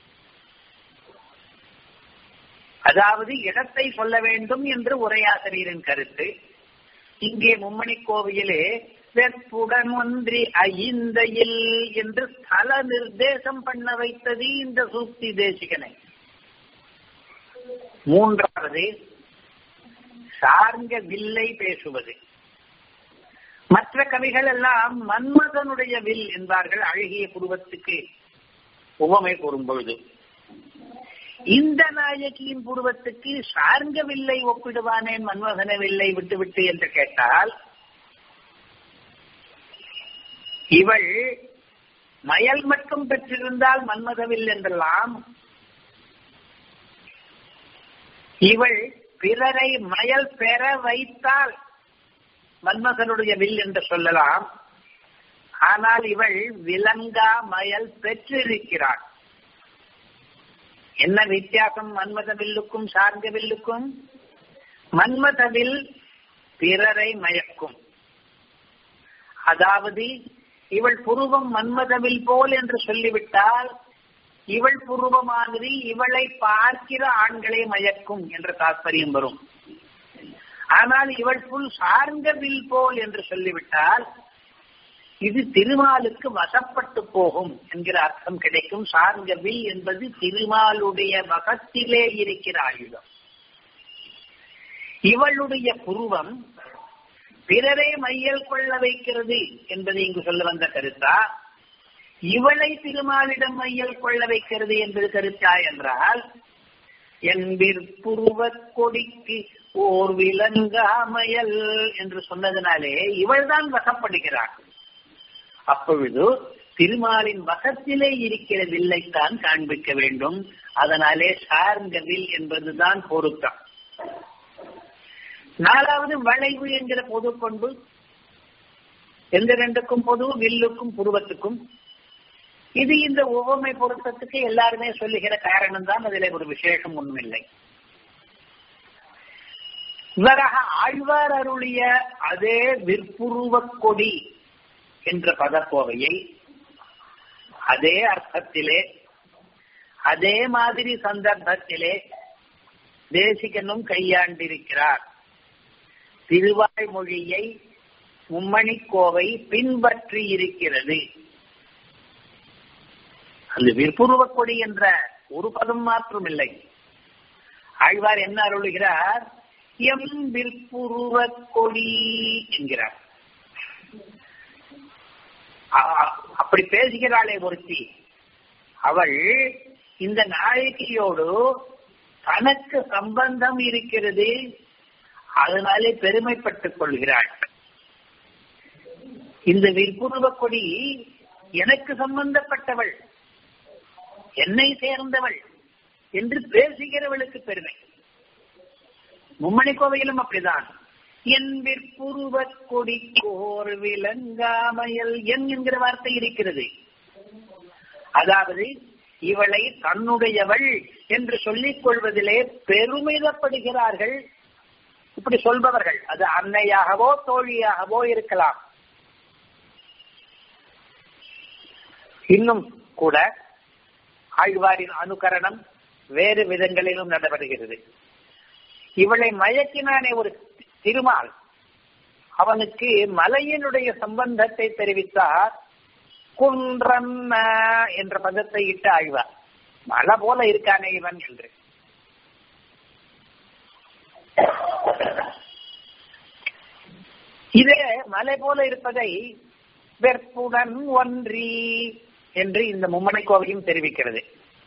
அதாவது இடத்தை சொல்ல வேண்டும் என்று உரையாசிரியரின் கருத்து இங்கே மும்மணி கோவிலே வெப்புடன் ஒன்றி ஐந்தையில் என்று ஸ்தல நிர்தேசம் பண்ண வைத்தது இந்த சூக்தி தேசிகனை மூன்றாவது சார்ந்த வில்லை பேசுவது மற்ற கவிகள் எல்லாம் மன்மதனுடைய வில் என்பார்கள் அழகிய புருவத்துக்கு உவமை கூறும் பொழுது இந்த நாயகியின் புருவத்துக்கு சார்ங்க வில்லை ஒப்பிடுவானேன் மன்மதன வில்லை விட்டுவிட்டு என்று கேட்டால் இவள் மயல் மட்டும் பெற்றிருந்தால் மன்மதவில் என்றெல்லாம் இவள் பிறரை மயல் பெற வைத்தால் மன்மதனுடைய வில் என்று சொல்லலாம் ஆனால் இவள் விலங்கா மயல் பெற்றிருக்கிறாள் என்ன வித்தியாசம் மன்மத வில்லுக்கும் சார்ந்த வில்லுக்கும் மன்மதவில் பிறரை மயக்கும் அதாவது இவள் புருவம் மன்மதவில் போல் என்று சொல்லிவிட்டால் இவள் புருவமானது இவளை பார்க்கிற ஆண்களை மயக்கும் என்ற தாற்பயம் வரும் ஆனால் இவள் புல் சார்ந்த வில் போல் என்று சொல்லிவிட்டால் இது திருமாலுக்கு வசப்பட்டு போகும் என்கிற அர்த்தம் கிடைக்கும் சார்ந்த வில் என்பது திருமாலுடைய வகத்திலே இருக்கிற ஆயுதம் இவளுடைய புருவம் பிறரை மையல் கொள்ள வைக்கிறது என்பதை இங்கு சொல்ல வந்த கருத்தா இவளை திருமாலிடம் மையல் கொள்ள வைக்கிறது என்பது கருத்தா என்றால் என்பிற்புருவ கொடிக்கு ஓர் விலங்காமயல் என்று சொன்னதினாலே இவள்தான் வசப்படுகிறாள் அப்பொழுது திருமாலின் வசத்திலே இருக்கிற வில்லைத்தான் காண்பிக்க வேண்டும் அதனாலே சார்ந்த வில் என்பதுதான் பொருத்தம் நாலாவது வளைவு என்கிற பொது கொண்டு எந்த ரெண்டுக்கும் பொது வில்லுக்கும் புருவத்துக்கும் இது இந்த உவமை பொருத்தத்துக்கு எல்லாருமே சொல்லுகிற காரணம் தான் அதில் ஒரு விசேஷம் ஒன்றுமில்லை இவராக ஆழ்வார் அருளிய அதே விற்புருவ கொடி என்ற பதக்கோவையை அதே அர்த்தத்திலே அதே மாதிரி சந்தர்ப்பத்திலே தேசிகனும் கையாண்டிருக்கிறார் திருவாய்மொழியை மும்மணிக்கோவை பின்பற்றி இருக்கிறது அந்த விற்புருவ கொடி என்ற ஒரு பதம் மாற்றம் இல்லை ஆழ்வார் என்ன அருளுகிறார் எம் விற்புருவ கொடி என்கிறார் அப்படி பேசுகிறாளே ஒருத்தி அவள் இந்த நாயகியோடு தனக்கு சம்பந்தம் இருக்கிறது அதனாலே பெருமைப்பட்டுக் கொள்கிறாள் இந்த விற்புருவ கொடி எனக்கு சம்பந்தப்பட்டவள் என்னை சேர்ந்தவள் என்று பேசுகிறவளுக்கு பெருமை மும்மணி கோவையிலும் அப்படிதான் என் விற்புருவ கொடி கோர் விலங்காமையல் என் என்கிற வார்த்தை இருக்கிறது அதாவது இவளை தன்னுடையவள் என்று சொல்லிக் கொள்வதிலே பெருமிதப்படுகிறார்கள் இப்படி சொல்பவர்கள் அது அன்னையாகவோ தோழியாகவோ இருக்கலாம் இன்னும் கூட ஆழ்வாரின் அனுகரணம் வேறு விதங்களிலும் நடைபெறுகிறது இவளை மயக்கினானே ஒரு திருமால் அவனுக்கு மலையினுடைய சம்பந்தத்தை தெரிவித்தார் குன்றன்ன என்ற பதத்தை இட்டு ஆழ்வார் மலை போல இருக்கானே இவன் என்று இதே மலை போல இருப்பதை வெற்புடன் ஒன்றி என்று இந்த மும்மனை கோவையும் தெரிவிக்கிறது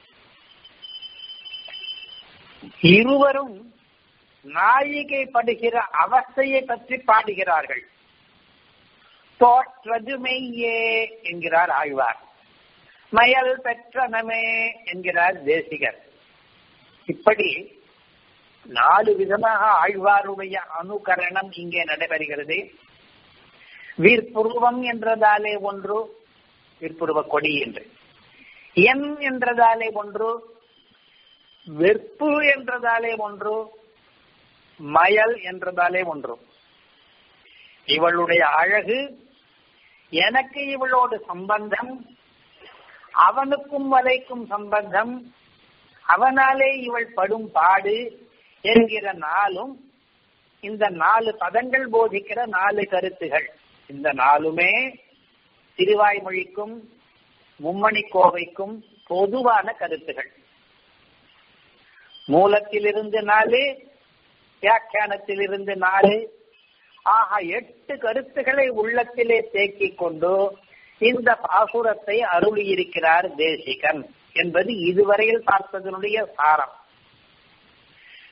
இருவரும் நாயிகை படுகிற அவஸ்தையை பற்றி பாடுகிறார்கள் தோற்றது மெய்யே என்கிறார் ஆழ்வார் மயல் பெற்றனமே என்கிறார் தேசிகர் இப்படி நாலு விதமாக ஆழ்வாருடைய அனுகரணம் இங்கே நடைபெறுகிறது வீர்புருவம் என்றதாலே ஒன்று வீர்புருவ கொடி என்று என் என்றதாலே ஒன்று வெற்பு என்றதாலே ஒன்று மயல் என்றதாலே ஒன்று இவளுடைய அழகு எனக்கு இவளோடு சம்பந்தம் அவனுக்கும் வலைக்கும் சம்பந்தம் அவனாலே இவள் படும் பாடு என்கிற நாளும் இந்த நாலு பதங்கள் போதிக்கிற நாலு கருத்துகள் இந்த நாலுமே திருவாய்மொழிக்கும் மும்மணி கோவைக்கும் பொதுவான கருத்துகள் மூலத்திலிருந்து நாலு வியாக்கியானத்திலிருந்து நாலு ஆக எட்டு கருத்துக்களை உள்ளத்திலே தேக்கிக் கொண்டு இந்த பாசுரத்தை அருளியிருக்கிறார் தேசிகன் என்பது இதுவரையில் பார்த்ததனுடைய சாரம்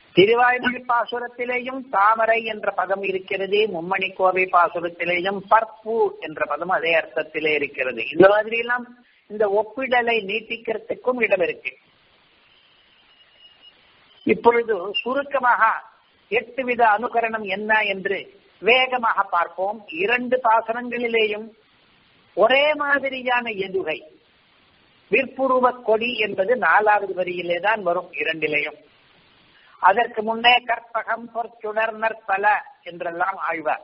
திருவாய்மொழி பாசுரத்திலேயும் தாமரை என்ற பதம் இருக்கிறது மும்மணி கோவை பாசுரத்திலேயும் பற்பு என்ற பதம் அதே அர்த்தத்திலே இருக்கிறது இந்த மாதிரி எல்லாம் இந்த ஒப்பிடலை நீட்டிக்கிறதுக்கும் இடம் இருக்கு இப்பொழுது சுருக்கமாக எட்டு வித அனுகரணம் என்ன என்று வேகமாக பார்ப்போம் இரண்டு பாசனங்களிலேயும் ஒரே மாதிரியான எதுகை விற்புருவ கொடி என்பது நாலாவது வரியிலே தான் வரும் இரண்டிலேயும் அதற்கு முன்னே கற்பகம் பொற்சுடர் நற்பல என்றெல்லாம் ஆழ்வார்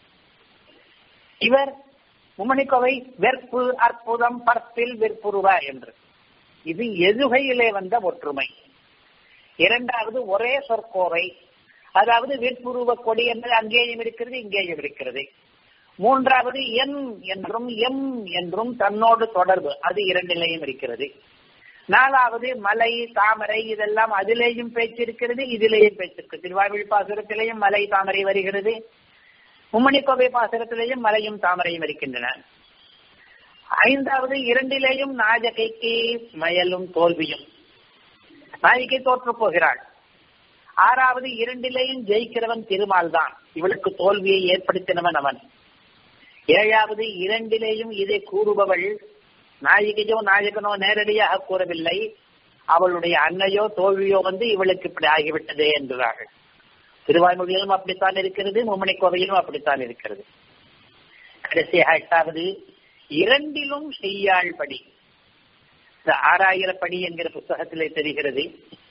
இவர் மும்மணிக்கோவை வெற்பு அற்புதம் பற்பில் விற்புருவ என்று இது எதுகையிலே வந்த ஒற்றுமை இரண்டாவது ஒரே சொற்கோவை அதாவது விற்புருவ கொடி என்பது அங்கேயும் இருக்கிறது இங்கேயும் இருக்கிறது மூன்றாவது என் என்றும் எம் என்றும் தன்னோடு தொடர்பு அது இரண்டிலேயும் இருக்கிறது நாலாவது மலை தாமரை இதெல்லாம் அதிலேயும் பேச்சு இருக்கிறது இதிலேயும் பேச்சிருக்கு திருவாய்மொழி பாசுரத்திலேயும் மலை தாமரை வருகிறது மும்மணிக்கோவை பாசுரத்திலேயும் மலையும் தாமரையும் இருக்கின்றன ஐந்தாவது இரண்டிலேயும் நாஜகைக்கு மயலும் தோல்வியும் நாயகை தோற்று போகிறாள் ஆறாவது இரண்டிலேயும் ஜெயிக்கிறவன் திருமால் தான் இவளுக்கு தோல்வியை ஏற்படுத்தினவன் அவன் ஏழாவது இரண்டிலேயும் இதை கூறுபவள் நாயகியோ நாயகனோ நேரடியாக கூறவில்லை அவளுடைய அன்னையோ தோல்வியோ வந்து இவளுக்கு இப்படி ஆகிவிட்டதே என்கிறார்கள் திருவாய்மொழியிலும் அப்படித்தான் இருக்கிறது மும்மணி கோவையிலும் அப்படித்தான் இருக்கிறது கடைசியாக எட்டாவது இரண்டிலும் செய்யாள் படி இந்த ஆறாயிரம் படி என்கிற புத்தகத்திலே தெரிகிறது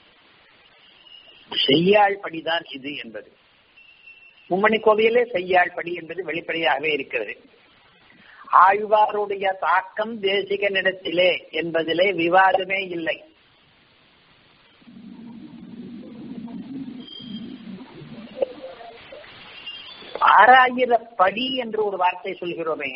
செய்யாள் படிதான் இது என்பது மும்மணி கோவிலே செய்யாள் படி என்பது வெளிப்படையாகவே இருக்கிறது ஆழ்வாருடைய தாக்கம் தேசிகனிடத்திலே என்பதிலே விவாதமே இல்லை ஆறாயிர படி என்று ஒரு வார்த்தை சொல்கிறோமே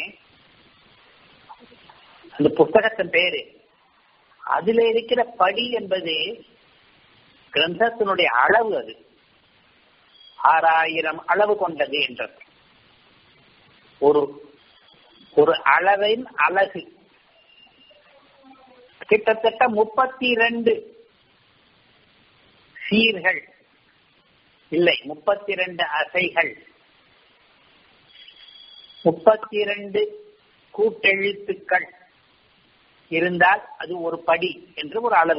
அந்த புத்தகத்தின் பேரு அதுல இருக்கிற படி என்பது கிரந்தத்தினுடைய அளவு அது ஆறாயிரம் அளவு கொண்டது என்றது ஒரு ஒரு அளவின் அழகு கிட்டத்தட்ட முப்பத்தி இரண்டு சீர்கள் இல்லை முப்பத்தி இரண்டு அசைகள் முப்பத்தி இரண்டு கூட்டெழுத்துக்கள் இருந்தால் அது ஒரு படி என்று ஒரு அளவு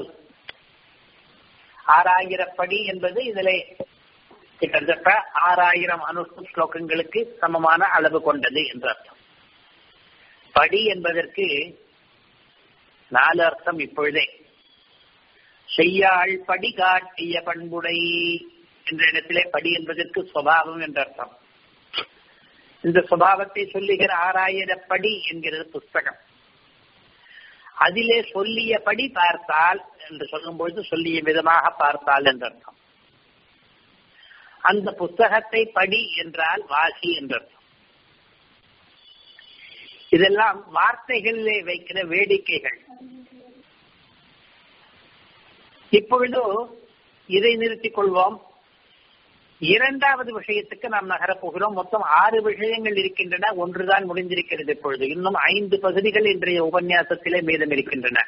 ஆறாயிரம் படி என்பது இதிலே கிட்டத்தட்ட ஆறாயிரம் அனுஷ்டு ஸ்லோகங்களுக்கு சமமான அளவு கொண்டது என்று அர்த்தம் படி என்பதற்கு நாலு அர்த்தம் இப்பொழுதே செய்யாள் படி காட்டிய பண்புடை என்ற இடத்திலே படி என்பதற்கு சுவாவம் என்ற அர்த்தம் இந்த சுபாவத்தை சொல்லுகிற ஆறாயிரம் படி என்கிறது புஸ்தகம் அதிலே சொல்லியபடி பார்த்தால் என்று சொல்லும்பொழுது சொல்லிய விதமாக பார்த்தால் என்று அர்த்தம் அந்த புஸ்தகத்தை படி என்றால் வாசி என்று அர்த்தம் இதெல்லாம் வார்த்தைகளிலே வைக்கிற வேடிக்கைகள் இப்பொழுது இதை நிறுத்திக் கொள்வோம் இரண்டாவது விஷயத்துக்கு நாம் நகரப் போகிறோம் மொத்தம் ஆறு விஷயங்கள் இருக்கின்றன ஒன்றுதான் முடிந்திருக்கிறது இப்பொழுது இன்னும் ஐந்து பகுதிகள் இன்றைய உபன்யாசத்திலே மீதம் இருக்கின்றன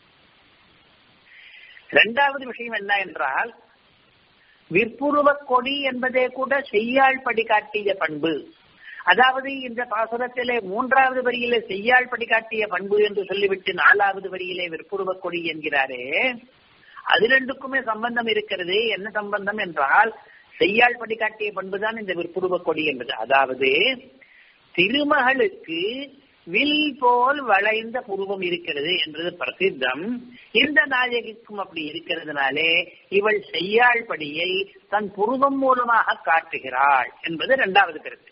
இரண்டாவது விஷயம் என்ன என்றால் விற்புருவ கொடி என்பதே கூட செய்யாள் படி காட்டிய பண்பு அதாவது இந்த பாசுரத்திலே மூன்றாவது வரியிலே செய்யாள் படி காட்டிய பண்பு என்று சொல்லிவிட்டு நாலாவது வரியிலே விற்புருவ கொடி என்கிறாரே அது ரெண்டுக்குமே சம்பந்தம் இருக்கிறது என்ன சம்பந்தம் என்றால் செய்யாள் படி காட்டிய பண்புதான் இந்த விற்புருவ கொடி என்பது அதாவது திருமகளுக்கு வில் போல் வளைந்த புருவம் இருக்கிறது என்றது பிரசித்தம் இந்த நாயகிக்கும் அப்படி இருக்கிறதுனாலே இவள் செய்யாள் படியை தன் புருவம் மூலமாக காட்டுகிறாள் என்பது இரண்டாவது கருத்து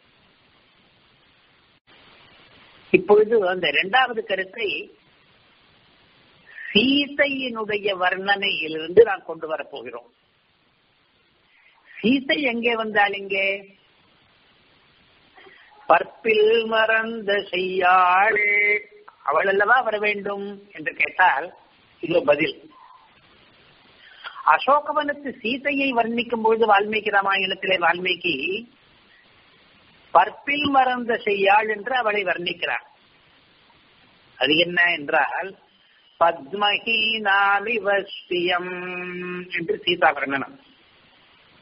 இப்பொழுது அந்த இரண்டாவது கருத்தை சீதையினுடைய வர்ணனையிலிருந்து நாம் கொண்டு வரப் போகிறோம் சீதை எங்கே வந்தாள் இங்கே பற்பில் மறந்த செய்யாள் அவள் அல்லவா வர வேண்டும் என்று கேட்டால் இது பதில் அசோகவனத்து சீதையை வர்ணிக்கும் பொழுது வால்மீகி ராமாயணத்திலே வால்மீகி பற்பில் மறந்த செய்யாள் என்று அவளை வர்ணிக்கிறார் அது என்ன என்றால் பத்மஹீனாலிவஸ்தியம் என்று சீதா வர்ணனம்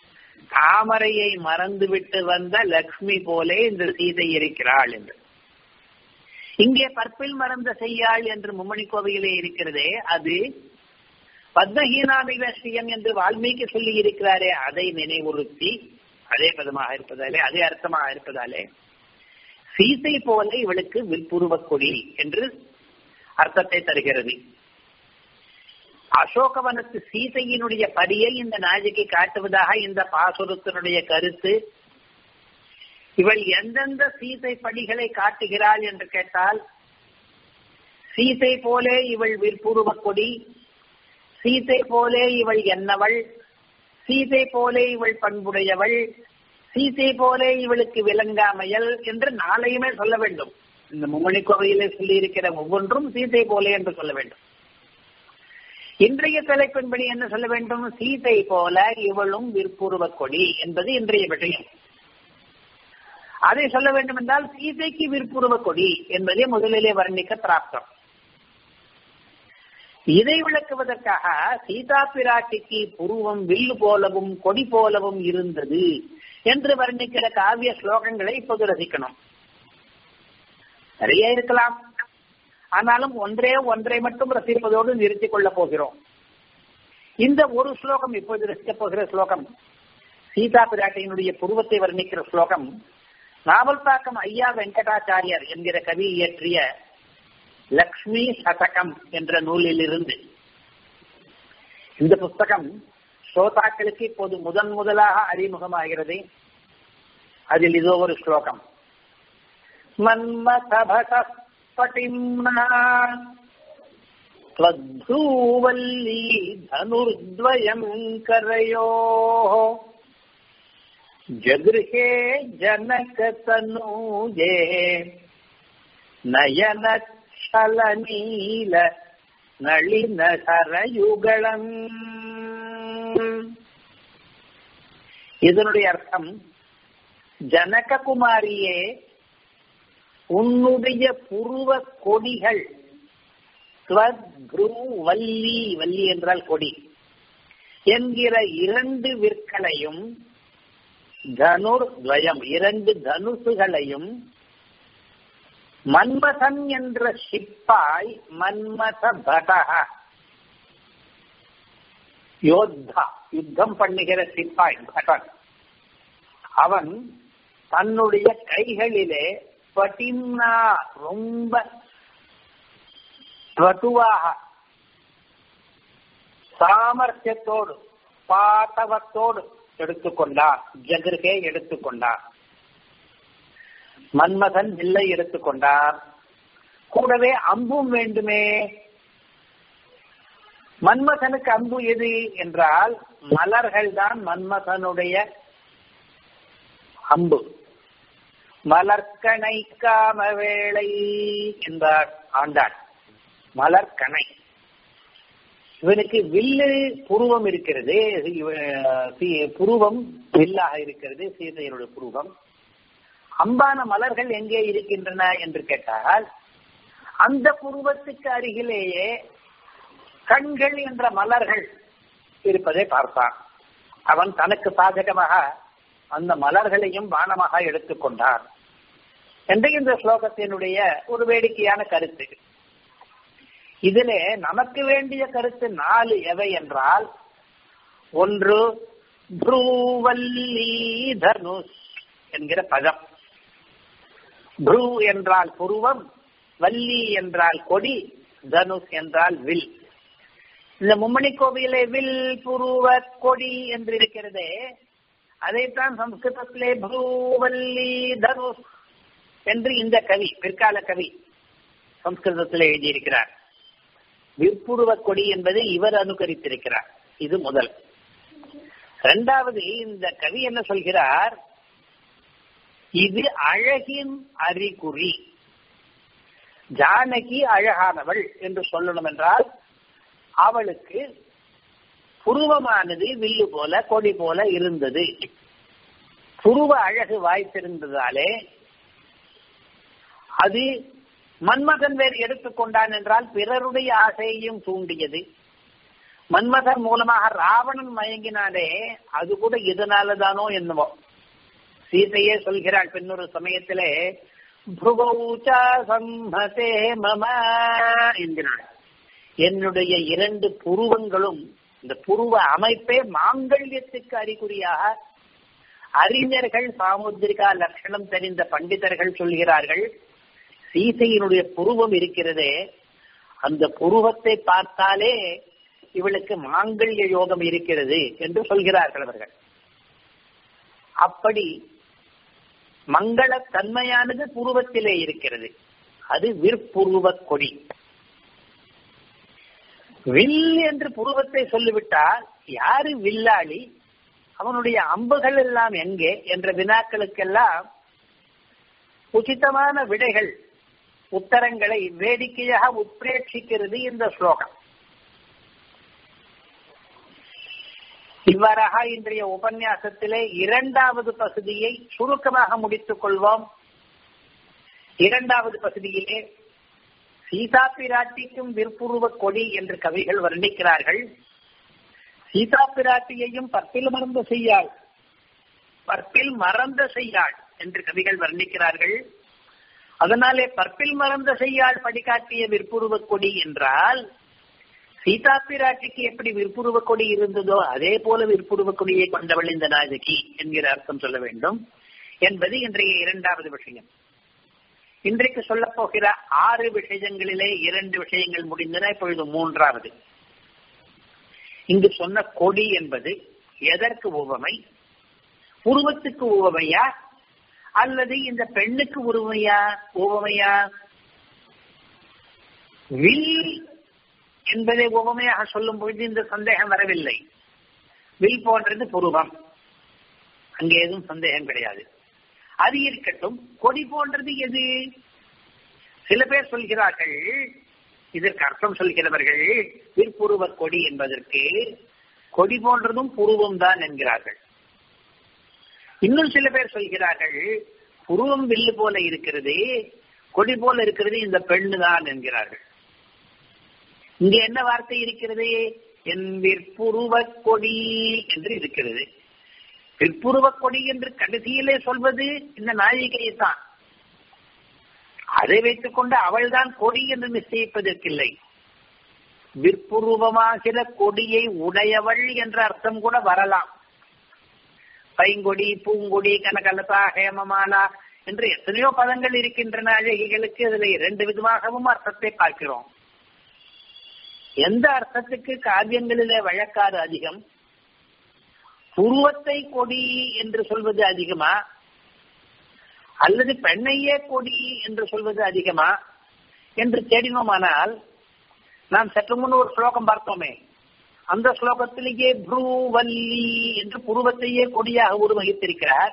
தாமரையை மறந்துவிட்டு வந்த லக்ஷ்மி போலே இந்த சீதை இருக்கிறாள் என்று இங்கே பற்பில் மறந்த செய்யாள் என்று மும்மணி கோவையிலே இருக்கிறதே அது பத்மஹீனாபிவசியம் என்று வால்மீகி சொல்லி இருக்கிறாரே அதை நினைவுறுத்தி அதே பதமாக இருப்பதாலே அதே அர்த்தமாக இருப்பதாலே சீதை போல இவளுக்கு விற்புருவக் கொடி என்று அர்த்தத்தை தருகிறது அசோகவனத்து சீதையினுடைய படியை இந்த நாயகி காட்டுவதாக இந்த பாசுரத்தினுடைய கருத்து இவள் எந்தெந்த சீதை படிகளை காட்டுகிறாள் என்று கேட்டால் சீதை போலே இவள் விற்புருவக் கொடி சீதை போலே இவள் என்னவள் சீதை போலே இவள் பண்புடையவள் சீதை போலே இவளுக்கு விளங்காமையல் என்று நாளையுமே சொல்ல வேண்டும் இந்த மும்மணி கோவையிலே சொல்லி இருக்கிற ஒவ்வொன்றும் சீதை போலே என்று சொல்ல வேண்டும் இன்றைய தலைப்பின்படி என்ன சொல்ல வேண்டும் சீதை போல இவளும் விற்புருவ கொடி என்பது இன்றைய விஷயம் அதை சொல்ல வேண்டும் என்றால் சீதைக்கு விற்புருவ கொடி என்பதை முதலிலே வர்ணிக்க பிராப்தம் இதை விளக்குவதற்காக சீதா பிராட்டிக்கு புருவம் வில்லு போலவும் கொடி போலவும் இருந்தது என்று வர்ணிக்கிற காவிய ஸ்லோகங்களை இப்போது ரசிக்கணும் நிறைய இருக்கலாம் ஆனாலும் ஒன்றே ஒன்றை மட்டும் ரசிப்பதோடு நிறுத்திக் கொள்ளப் போகிறோம் இந்த ஒரு ஸ்லோகம் இப்போது ரசிக்கப் போகிற ஸ்லோகம் சீதா பிராட்டியினுடைய புருவத்தை வர்ணிக்கிற ஸ்லோகம் நாவல்பாக்கம் ஐயா வெங்கடாச்சாரியர் என்கிற கவி இயற்றிய லக்ஷ்மி சதகம் என்ற நூலில் இருந்து இந்த புஸ்தகம் ஸ்ரோதாக்களுக்கு இப்போது முதன் முதலாக அறிமுகமாகிறது அதில் இதோ ஒரு ஸ்லோகம் மன்மதபட்டிம்னா त्वद्धूवल्ली धनुर्द्वयम् करयोः जगृहे जनकतनूजे नयनच्छलनील நளினகரயுகளம் இதனுடைய அர்த்தம் ஜனககுமாரியே உன்னுடைய புருவ கொடிகள் வல்லி வல்லி என்றால் கொடி என்கிற இரண்டு விற்களையும் தனுர் துவயம் இரண்டு தனுசுகளையும் மன்மதன் என்ற சிப்பாய் மன்மத படக யோத்தா யுத்தம் பண்ணுகிற சிப்பாய் படன் அவன் தன்னுடைய கைகளிலே பட்டிம்னா ரொம்ப வட்டுவாக சாமர்த்தியத்தோடு பாட்டவத்தோடு எடுத்துக்கொண்டார் ஜகிருகே எடுத்துக்கொண்டார் மன்மதன் வில்லை எடுத்துக்கொண்டார் கூடவே அம்பும் வேண்டுமே மன்மதனுக்கு அம்பு எது என்றால் மலர்கள் தான் மன்மதனுடைய அம்பு மலர்கனை காம வேளை என்பார் ஆண்டாள் மலர்கனை இவனுக்கு வில்லு புருவம் இருக்கிறது புருவம் வில்லாக இருக்கிறது சீதையனுடைய புருவம் அம்பான மலர்கள் எங்கே இருக்கின்றன என்று கேட்டால் அந்த புருவத்துக்கு அருகிலேயே கண்கள் என்ற மலர்கள் இருப்பதை பார்த்தான் அவன் தனக்கு சாதகமாக அந்த மலர்களையும் பானமாக எடுத்துக்கொண்டான் என்று இந்த ஸ்லோகத்தினுடைய ஒரு வேடிக்கையான கருத்து இதிலே நமக்கு வேண்டிய கருத்து நாலு எவை என்றால் ஒன்று ப்ரூவல்லி தனுஷ் என்கிற பதம் ப்ரூ என்றால் புருவம் வள்ளி என்றால் கொடி தனுஷ் என்றால் வில் இந்த மும்மணி கோவிலே வில் புருவ கொடி என்று இருக்கிறதே அதைத்தான் சம்ஸ்கிருதத்திலே ப்ரூவல்லி தனுஷ் என்று இந்த கவி பிற்கால கவி சம்ஸ்கிருதத்திலே எழுதியிருக்கிறார் விற்புருவ கொடி என்பதை இவர் அனுகரித்திருக்கிறார் இது முதல் இரண்டாவது இந்த கவி என்ன சொல்கிறார் இது அழகின் அறிகுறி ஜானகி அழகானவள் என்று சொல்லணும் என்றால் அவளுக்கு புருவமானது வில்லு போல கொடி போல இருந்தது புருவ அழகு வாய்த்திருந்ததாலே அது மன்மதன் வேறு எடுத்துக்கொண்டான் என்றால் பிறருடைய ஆசையையும் தூண்டியது மன்மதர் மூலமாக ராவணன் மயங்கினாலே அது கூட இதனாலதானோ என்னவோ சீதையே சொல்கிறாள் பின்னொரு சமயத்திலே புருவௌச்சா சம்மதே மம என்கிறாள் என்னுடைய இரண்டு புருவங்களும் இந்த புருவ அமைப்பே மாங்கல்யத்துக்கு அறிகுறியாக அறிஞர்கள் சாமுத்திரிகா லட்சணம் தெரிந்த பண்டிதர்கள் சொல்கிறார்கள் சீதையினுடைய புருவம் இருக்கிறதே அந்த புருவத்தை பார்த்தாலே இவளுக்கு மாங்கல்ய யோகம் இருக்கிறது என்று சொல்கிறார்கள் அவர்கள் அப்படி மங்கள தன்மையானது புருவத்திலே இருக்கிறது அது விற்புருவ கொடி வில் என்று புருவத்தை சொல்லிவிட்டால் யாரு வில்லாளி அவனுடைய அம்புகள் எல்லாம் எங்கே என்ற வினாக்களுக்கெல்லாம் உச்சிதமான விடைகள் உத்தரங்களை வேடிக்கையாக உத்பிரேட்சிக்கிறது இந்த ஸ்லோகம் இவ்வாறாக இன்றைய உபன்யாசத்திலே இரண்டாவது பகுதியை சுருக்கமாக முடித்துக் கொள்வோம் இரண்டாவது பகுதியிலே சீதா பிராட்டிக்கும் விற்புருவ கொடி என்று கவிகள் வர்ணிக்கிறார்கள் சீதா பிராட்டியையும் பற்பில் மறந்த செய்யாள் பற்பில் மறந்த செய்யாள் என்று கவிகள் வர்ணிக்கிறார்கள் அதனாலே பற்பில் மறந்த செய்யாள் படிக்காட்டிய விற்புருவ கொடி என்றால் சீதா பிராட்டிக்கு எப்படி விற்புருவ கொடி இருந்ததோ அதே போல விற்புருவ கொடியை கொண்டவள் இந்த நாயகி என்கிற அர்த்தம் சொல்ல வேண்டும் என்பது இன்றைய இரண்டாவது விஷயம் இன்றைக்கு சொல்ல போகிற ஆறு விஷயங்களிலே இரண்டு விஷயங்கள் முடிந்தன இப்பொழுது மூன்றாவது இங்கு சொன்ன கொடி என்பது எதற்கு உவமை உருவத்துக்கு உவமையா அல்லது இந்த பெண்ணுக்கு உருமையா உவமையா வில் என்பதை உவமையாக சொல்லும் பொழுது இந்த சந்தேகம் வரவில்லை வில் போன்றது புருவம் அங்கே எதுவும் சந்தேகம் கிடையாது அது இருக்கட்டும் கொடி போன்றது எது சில பேர் சொல்கிறார்கள் இதற்கு அர்த்தம் சொல்கிறவர்கள் விற்புருவ கொடி என்பதற்கு கொடி போன்றதும் புருவம் தான் என்கிறார்கள் இன்னும் சில பேர் சொல்கிறார்கள் புருவம் வில்லு போல இருக்கிறது கொடி போல இருக்கிறது இந்த பெண்ணு தான் என்கிறார்கள் இங்க என்ன வார்த்தை இருக்கிறது என் விற்புருவ கொடி என்று இருக்கிறது விற்புருவ கொடி என்று கடைசியிலே சொல்வது இந்த நாயிகையை தான் அதை வைத்துக் கொண்டு அவள்தான் கொடி என்று நிச்சயிப்பதற்கில்லை விற்புருவமாகிற கொடியை உடையவள் என்ற அர்த்தம் கூட வரலாம் பைங்கொடி பூங்கொடி கனகலதா ஹேமமாலா என்று எத்தனையோ பதங்கள் இருக்கின்றன அழகிகளுக்கு இதுல இரண்டு விதமாகவும் அர்த்தத்தை பார்க்கிறோம் எந்த அர்த்தத்துக்கு காவியங்களிலே வழக்காறு அதிகம் புருவத்தை கொடி என்று சொல்வது அதிகமா அல்லது பெண்ணையே கொடி என்று சொல்வது அதிகமா என்று தேடினோமானால் நாம் சற்று முன் ஒரு ஸ்லோகம் பார்த்தோமே அந்த ஸ்லோகத்திலேயே ப்ரூவல்லி என்று புருவத்தையே கொடியாக உருவகித்திருக்கிறார்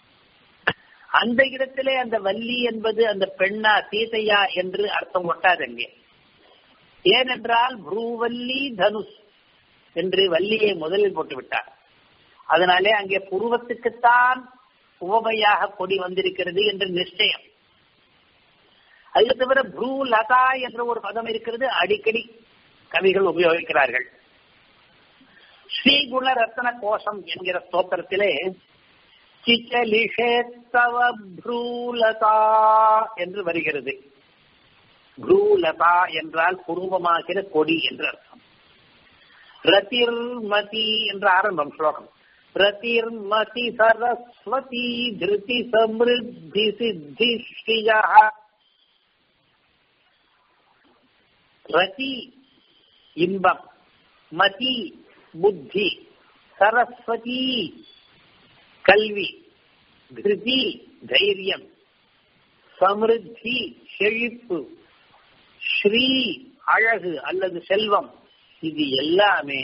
அந்த இடத்திலே அந்த வள்ளி என்பது அந்த பெண்ணா சீதையா என்று அர்த்தம் ஒட்டாதங்கே ஏனென்றால் ப்ரூவல்லி தனுஷ் என்று வள்ளியை முதலில் போட்டு விட்டார் அதனாலே அங்கே புருவத்துக்குத்தான் உவமையாக கொடி வந்திருக்கிறது என்று நிச்சயம் அது தவிர ப்ரூ லதா என்ற ஒரு பதம் இருக்கிறது அடிக்கடி கவிகள் உபயோகிக்கிறார்கள் ஸ்ரீகுண ரத்ன கோஷம் என்கிற ஸ்தோத்திரத்திலே சிச்சலிஷேத்தவ ப்ரூலதா என்று வருகிறது ப்ரூலதா என்றால் புருவமாகிற கொடி என்று அர்த்தம் ரதிர்மதி என்ற ஆரம்பம் ஸ்லோகம் ரதிர்மதி சரஸ்வதி திருதி சமிருத்தி சித்தி ஸ்ரீயா ரதி இன்பம் மதி புத்தி சரஸ்வதி கல்வி திருதி தைரியம் சமிருத்தி செழிப்பு ஸ்ரீ அழகு அல்லது செல்வம் இது எல்லாமே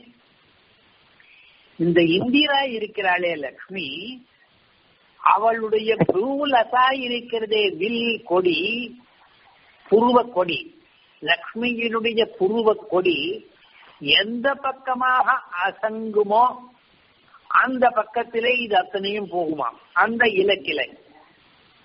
இந்த இந்திரா இருக்கிறாளே லக்ஷ்மி அவளுடைய புருவலதா இருக்கிறதே வில் கொடி புருவ கொடி லக்ஷ்மியினுடைய புருவ கொடி எந்த பக்கமாக அசங்குமோ அந்த பக்கத்திலே இது அத்தனையும் போகுமாம் அந்த இலக்கிலை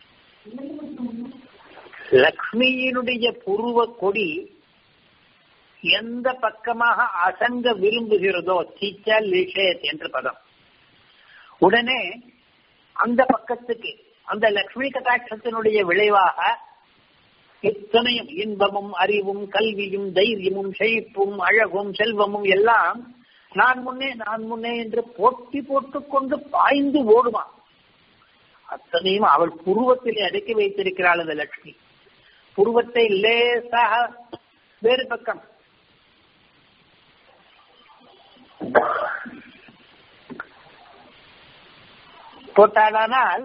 லக்ஷ்மியினுடைய புருவ கொடி எந்த பக்கமாக அசங்க விரும்புகிறதோ சிச்ச லிஷேத் என்று பதம் உடனே அந்த பக்கத்துக்கு அந்த லக்ஷ்மி கட்டாட்சத்தினுடைய விளைவாக இத்தனையும் இன்பமும் அறிவும் கல்வியும் தைரியமும் செழிப்பும் அழகும் செல்வமும் எல்லாம் நான் முன்னே நான் முன்னே என்று போட்டி போட்டுக் கொண்டு பாய்ந்து ஓடுமா அத்தனையும் அவள் புருவத்திலே அடக்கி வைத்திருக்கிறாள் அந்த லட்சுமி புருவத்தை லேசாக வேறு பக்கம் போட்டாளானால்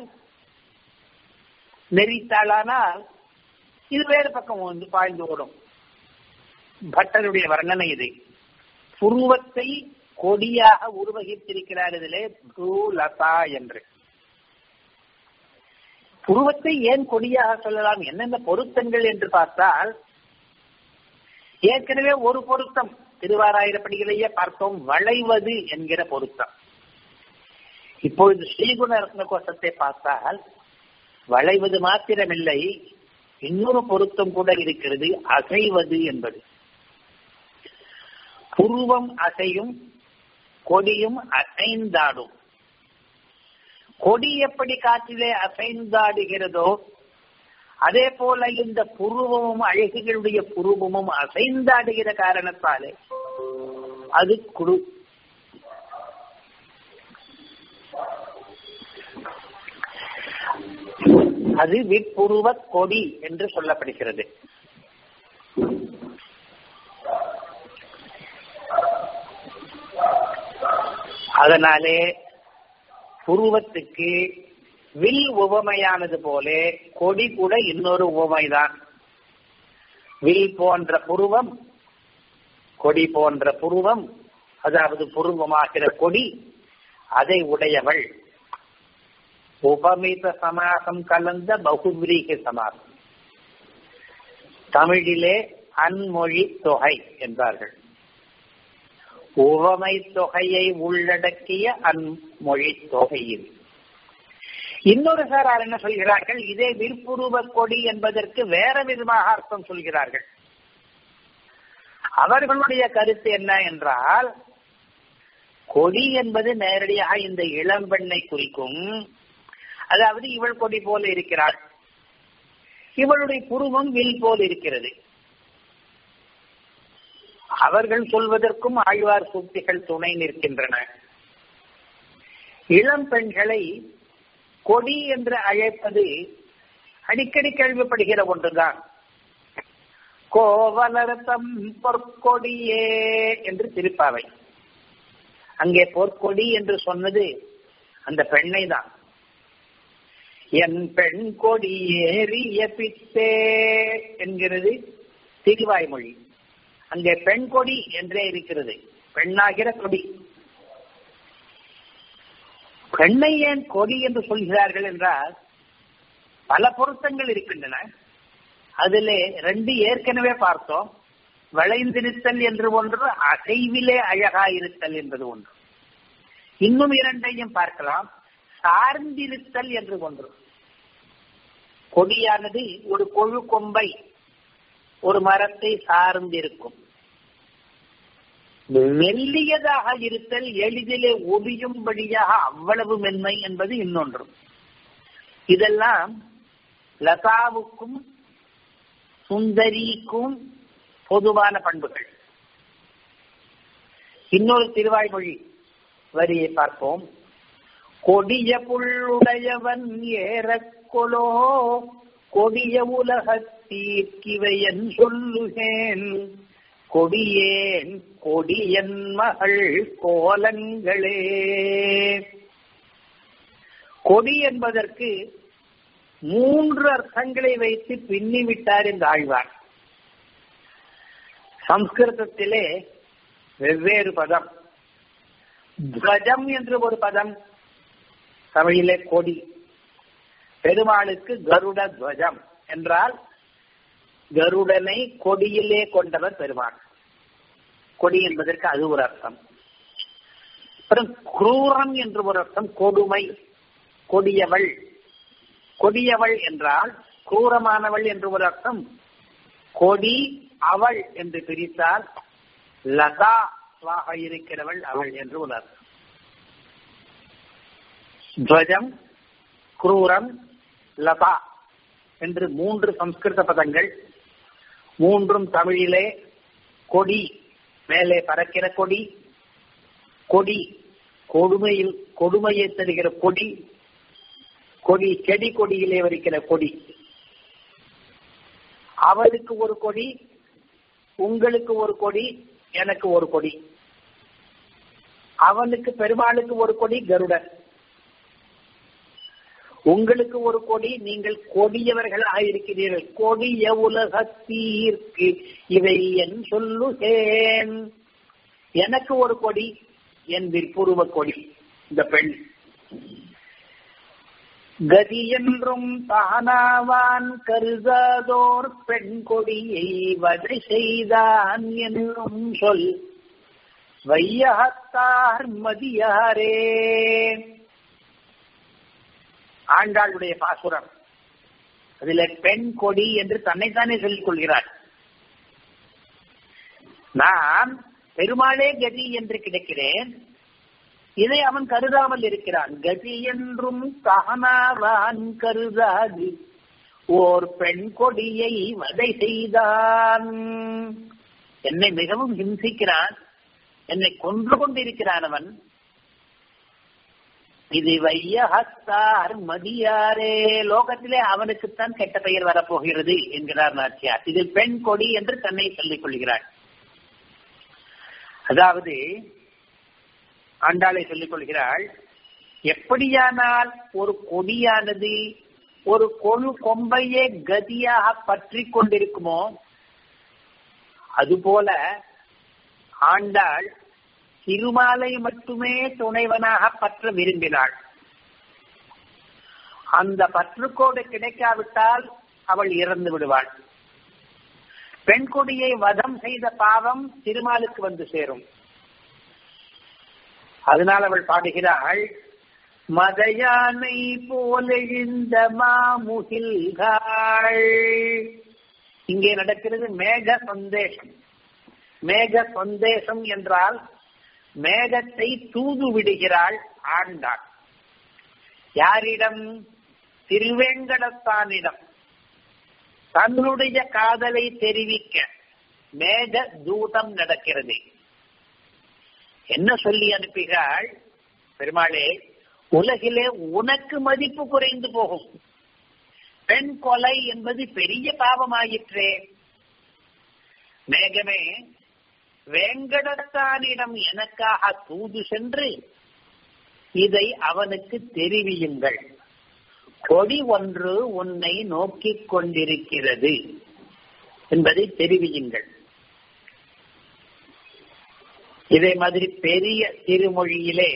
நெறித்தாளானால் இது வேறு பக்கம் வந்து பாய்ந்து ஓடும் பட்டருடைய வர்ணனை இது புருவத்தை கொடியாக உருவகித்திருக்கிறார் இதிலே லதா என்று புருவத்தை ஏன் கொடியாக சொல்லலாம் என்னென்ன பொருத்தங்கள் என்று பார்த்தால் ஏற்கனவே ஒரு பொருத்தம் திருவாராயிரப்படிகளையே பார்த்தோம் வளைவது என்கிற பொருத்தம் இப்பொழுது ஸ்ரீகுண ரத்ன கோஷத்தை பார்த்தால் வளைவது மாத்திரமில்லை இன்னொரு பொருத்தம் கூட இருக்கிறது அசைவது என்பது புருவம் அசையும் கொடியும் அசைந்தாடும் கொடி எப்படி காற்றிலே அசைந்தாடுகிறதோ அதே போல இந்த புருவமும் அழகிகளுடைய புருவமும் அசைந்தாடுகிற காரணத்தாலே அது குழு அது விற்புருவ கொடி என்று சொல்லப்படுகிறது அதனாலே புருவத்துக்கு வில் உவமையானது போல கொடி கூட இன்னொரு உவமைதான் வில் போன்ற புருவம் கொடி போன்ற புருவம் அதாவது புருவமாகிற கொடி அதை உடையவள் உபமித சமாசம் கலந்த பகுவிரீக சமாசம் தமிழிலே அன்மொழி தொகை என்பார்கள் உவமை தொகையை உள்ளடக்கிய அன்மொழி தொகையில் இன்னொரு சாரார் என்ன சொல்கிறார்கள் இதே விற்புருவ கொடி என்பதற்கு வேற விதமாக அர்த்தம் சொல்கிறார்கள் அவர்களுடைய கருத்து என்ன என்றால் கொடி என்பது நேரடியாக இந்த இளம்பெண்ணை குறிக்கும் அதாவது இவள் கொடி போல இருக்கிறாள் இவளுடைய புருவம் வில் போல் இருக்கிறது அவர்கள் சொல்வதற்கும் ஆழ்வார் சூக்திகள் துணை நிற்கின்றன இளம் பெண்களை கொடி என்று அழைப்பது அடிக்கடி கேள்விப்படுகிற ஒன்றுதான் கோவலரத்தம் பொற்கொடியே என்று திருப்பாவை அங்கே பொற்கொடி என்று சொன்னது அந்த பெண்ணை தான் என் பெண் கொடி ஏறிய பித்தே என்கிறது திருவாய்மொழி அங்கே பெண் கொடி என்றே இருக்கிறது பெண்ணாகிற கொடி பெண்ணை ஏன் கொடி என்று சொல்கிறார்கள் என்றால் பல பொருத்தங்கள் இருக்கின்றன அதிலே ரெண்டு ஏற்கனவே பார்த்தோம் வளைந்திருத்தல் என்று ஒன்று அசைவிலே அழகா இருத்தல் என்பது ஒன்று இன்னும் இரண்டையும் பார்க்கலாம் சார்ந்திருத்தல் என்று ஒன்று கொடியானது ஒரு கொழு கொம்பை ஒரு மரத்தை சார்ந்திருக்கும் மெல்லியதாக இருத்தல் எளிதிலே ஒடியும்படியாக அவ்வளவு மென்மை என்பது இன்னொன்று இதெல்லாம் லதாவுக்கும் சுந்தரிக்கும் பொதுவான பண்புகள் இன்னொரு திருவாய்மொழி வரியை பார்ப்போம் கொடிய புள்ளுடையவன் ஏறக்கொலோ கொடிய உலகத்தீர்க்கிவையன் சொல்லுகேன் கொடியேன் கொடியன் மகள் கோலங்களே கொடி என்பதற்கு மூன்று அர்த்தங்களை வைத்து பின்னிவிட்டார் இந்த ஆழ்வார் சம்ஸ்கிருதத்திலே வெவ்வேறு பதம் துவஜம் என்று ஒரு பதம் தமிழிலே கொடி பெருமாளுக்கு கருட துவஜம் என்றால் கருடனை கொடியிலே கொண்டவர் பெருமாள் கொடி என்பதற்கு அது ஒரு அர்த்தம் அப்புறம் குரூரம் என்று ஒரு அர்த்தம் கொடுமை கொடியவள் கொடியவள் என்றால் குரூரமானவள் என்று ஒரு அர்த்தம் கொடி அவள் என்று பிரித்தால் லதாவாக இருக்கிறவள் அவள் என்று உணர் துவஜம் குரூரம் லதா என்று மூன்று சம்ஸ்கிருத பதங்கள் மூன்றும் தமிழிலே கொடி மேலே பறக்கிற கொடி கொடி கொடுமையில் கொடுமையை தருகிற கொடி கொடி செடி கொடியிலே வருகிற கொடி அவளுக்கு ஒரு கொடி உங்களுக்கு ஒரு கொடி எனக்கு ஒரு கொடி அவனுக்கு பெருமாளுக்கு ஒரு கொடி கருடன் உங்களுக்கு ஒரு கொடி நீங்கள் கொடியவர்களாக இருக்கிறீர்கள் கொடிய உலகத்தீர்க்கு இவை என் சொல்லுகேன் எனக்கு ஒரு கொடி என் விற்புருவ கொடி இந்த பெண் கதி என்றும் தானாவான் கருதாதோர் பெண் கொடியை வதை செய்தான் என்னும் சொல் வையகத்தார் மதியாரே ஆண்டாளுடைய பாசுரம் அதுல பெண் கொடி என்று தன்னைத்தானே சொல்லிக் கொள்கிறார் நான் பெருமாளே கதி என்று கிடைக்கிறேன் இதை அவன் கருதாமல் இருக்கிறான் கதி என்றும் தகனாவான் கருதாது ஓர் பெண் கொடியை வதை செய்தான் என்னை மிகவும் ஹிம்சிக்கிறான் என்னை கொன்று கொண்டிருக்கிறான் அவன் இது வையகத்தார் மதியாரே லோகத்திலே அவனுக்குத்தான் கெட்ட பெயர் வரப்போகிறது என்கிறார் நாச்சியார் இது பெண் கொடி என்று தன்னை சொல்லிக் கொள்கிறாள் அதாவது ஆண்டாளை சொல்லிக் கொள்கிறாள் எப்படியானால் ஒரு கொடியானது ஒரு கொழு கொம்பையே கதியாக பற்றி கொண்டிருக்குமோ அதுபோல ஆண்டாள் திருமாலை மட்டுமே துணைவனாக பற்ற விரும்பினாள் அந்த பற்றுக்கோடு கிடைக்காவிட்டால் அவள் இறந்து விடுவாள் பெண் கொடியை வதம் செய்த பாவம் திருமாலுக்கு வந்து சேரும் அதனால் அவள் பாடுகிறாள் மதையானை போலெழுந்த மாமுகில்காள் இங்கே நடக்கிறது மேக சந்தேஷம் மேக சந்தேசம் என்றால் மேகத்தை தூது விடுகிறாள் ஆண்டாள் யாரிடம் திருவேங்கடத்தானிடம் தன்னுடைய காதலை தெரிவிக்க மேக தூதம் நடக்கிறது என்ன சொல்லி அனுப்புகிறாள் பெருமாளே உலகிலே உனக்கு மதிப்பு குறைந்து போகும் பெண் கொலை என்பது பெரிய பாவமாயிற்றே மேகமே வேங்கடத்தானிடம் எனக்காக தூது சென்று இதை அவனுக்கு தெரிவியுங்கள் கொடி ஒன்று உன்னை நோக்கிக் கொண்டிருக்கிறது என்பதை தெரிவியுங்கள் இதே மாதிரி பெரிய திருமொழியிலே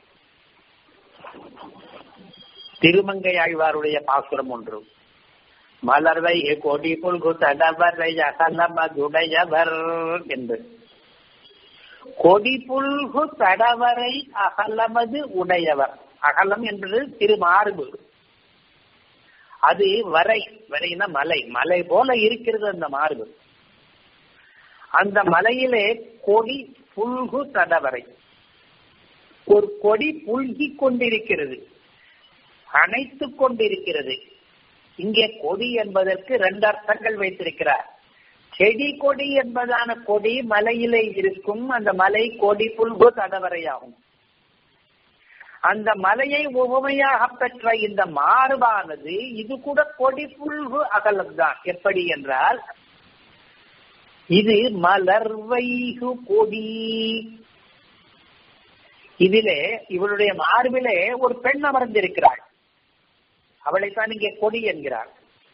திருமங்கையாழ்வாருடைய பாசுரம் ஒன்று மலர்வை கொடி புல்கு தடவரை அகலமதுடையவர் என்பது கொடி புல்கு தடவரை அகலமது உடையவர் அகலம் என்பது திருமார்பு அது வரை வரைனா மலை மலை போல இருக்கிறது அந்த மார்பு அந்த மலையிலே கொடி புல்கு தடவரை ஒரு கொடி புல்கி கொண்டிருக்கிறது அணைத்து கொண்டிருக்கிறது இங்கே கொடி என்பதற்கு ரெண்டு அர்த்தங்கள் வைத்திருக்கிறார் செடி கொடி என்பதான கொடி மலையிலே இருக்கும் அந்த மலை கொடி புல்கு தடவரையாகும் அந்த மலையை உவமையாக பெற்ற இந்த மார்பானது இது கூட கொடி புல்கு அகலம்தான் எப்படி என்றால் இது மலர்வைகு கொடி இதிலே இவளுடைய மார்பிலே ஒரு பெண் அமர்ந்திருக்கிறாள் அவளைத்தான் இங்கே கொடி என்கிறார்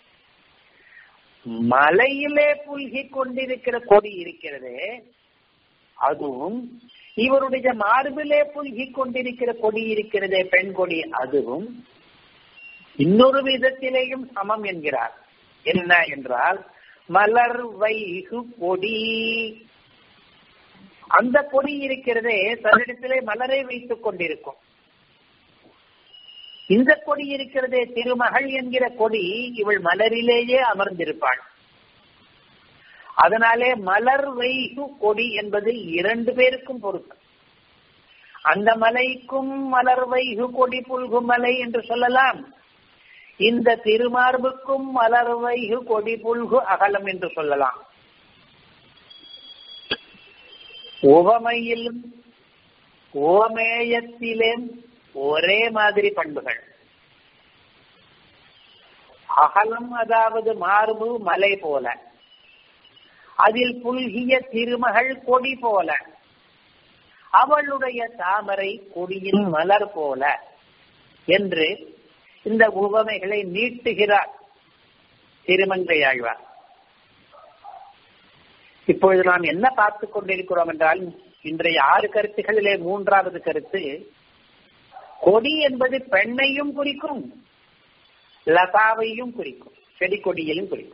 மலையிலே புல்கி கொண்டிருக்கிற கொடி இருக்கிறது அதுவும் இவருடைய மார்பிலே புல்கி கொண்டிருக்கிற கொடி இருக்கிறதே பெண் கொடி அதுவும் இன்னொரு விதத்திலேயும் சமம் என்கிறார் என்ன என்றால் மலர் வைகு கொடி அந்த கொடி இருக்கிறதே தன்னிடத்திலே மலரை வைத்துக் கொண்டிருக்கும் இந்த கொடி இருக்கிறதே திருமகள் என்கிற கொடி இவள் மலரிலேயே அமர்ந்திருப்பாள் அதனாலே மலர் வைகு கொடி என்பது இரண்டு பேருக்கும் பொருத்தம் அந்த மலைக்கும் மலர் வைகு கொடி புல்கு மலை என்று சொல்லலாம் இந்த திருமார்புக்கும் மலர் வைகு கொடி புல்கு அகலம் என்று சொல்லலாம் உவமையிலும் ஓமேயத்திலும் ஒரே மாதிரி பண்புகள் அகலம் அதாவது மார்பு மலை போல அதில் புல்கிய திருமகள் கொடி போல அவளுடைய தாமரை கொடியின் மலர் போல என்று இந்த உவமைகளை நீட்டுகிறார் திருமங்கையாழ்வார் இப்பொழுது நாம் என்ன பார்த்துக் கொண்டிருக்கிறோம் என்றால் இன்றைய ஆறு கருத்துகளிலே மூன்றாவது கருத்து கொடி என்பது பெண்ணையும் குறிக்கும் லதாவையும் குறிக்கும் செடி கொடியையும் குறிக்கும்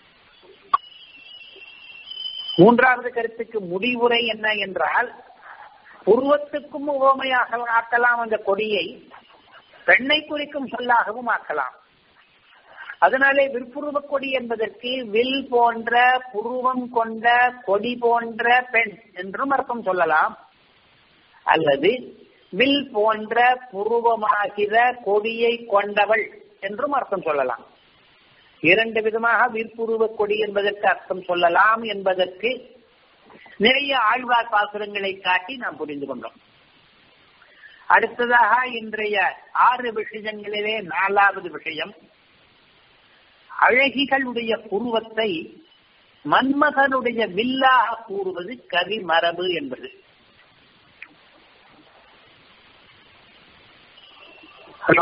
மூன்றாவது கருத்துக்கு முடிவுரை என்ன என்றால் உருவத்துக்கும் உவமையாக ஆக்கலாம் அந்த கொடியை பெண்ணை குறிக்கும் சொல்லாகவும் ஆக்கலாம் அதனாலே விற்புருவ கொடி என்பதற்கு வில் போன்ற புருவம் கொண்ட கொடி போன்ற பெண் என்றும் அர்த்தம் சொல்லலாம் அல்லது வில் போன்ற புருவமாகிற கொடியை கொண்டவள் என்றும் அர்த்தம் சொல்லலாம் இரண்டு விதமாக விற்புருவ கொடி என்பதற்கு அர்த்தம் சொல்லலாம் என்பதற்கு நிறைய ஆழ்வார் பாசுரங்களை காட்டி நாம் புரிந்து கொண்டோம் அடுத்ததாக இன்றைய ஆறு விஷயங்களிலே நாலாவது விஷயம் அழகிகளுடைய புருவத்தை மன்மகனுடைய வில்லாக கூறுவது கவி மரபு என்பது ஹலோ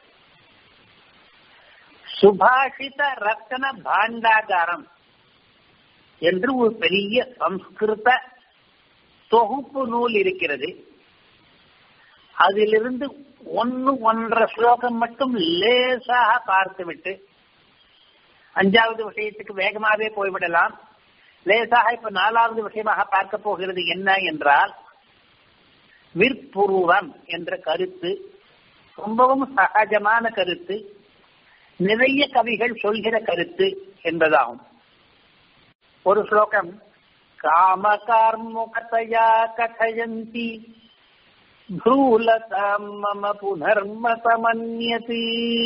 சுபாஷித ரத்தன பாண்டாகாரம் என்று ஒரு பெரிய சம்ஸ்கிருத தொகுப்பு நூல் இருக்கிறது அதிலிருந்து ஒன்னு ஒன்றரை ஸ்லோகம் மட்டும் லேசாக பார்த்துவிட்டு அஞ்சாவது விஷயத்துக்கு வேகமாகவே போய்விடலாம் லேசாக இப்ப நாலாவது விஷயமாக பார்க்க போகிறது என்ன என்றால் விற்புருவம் என்ற கருத்து ரொம்பவும் சகஜமான கருத்து நிறைய கவிகள் சொல்கிற கருத்து என்பதாகும் ஒரு ஸ்லோகம் காமகார்முகதையா கதயந்தி भ्रूलताम् मम புனர்மதமன்யதி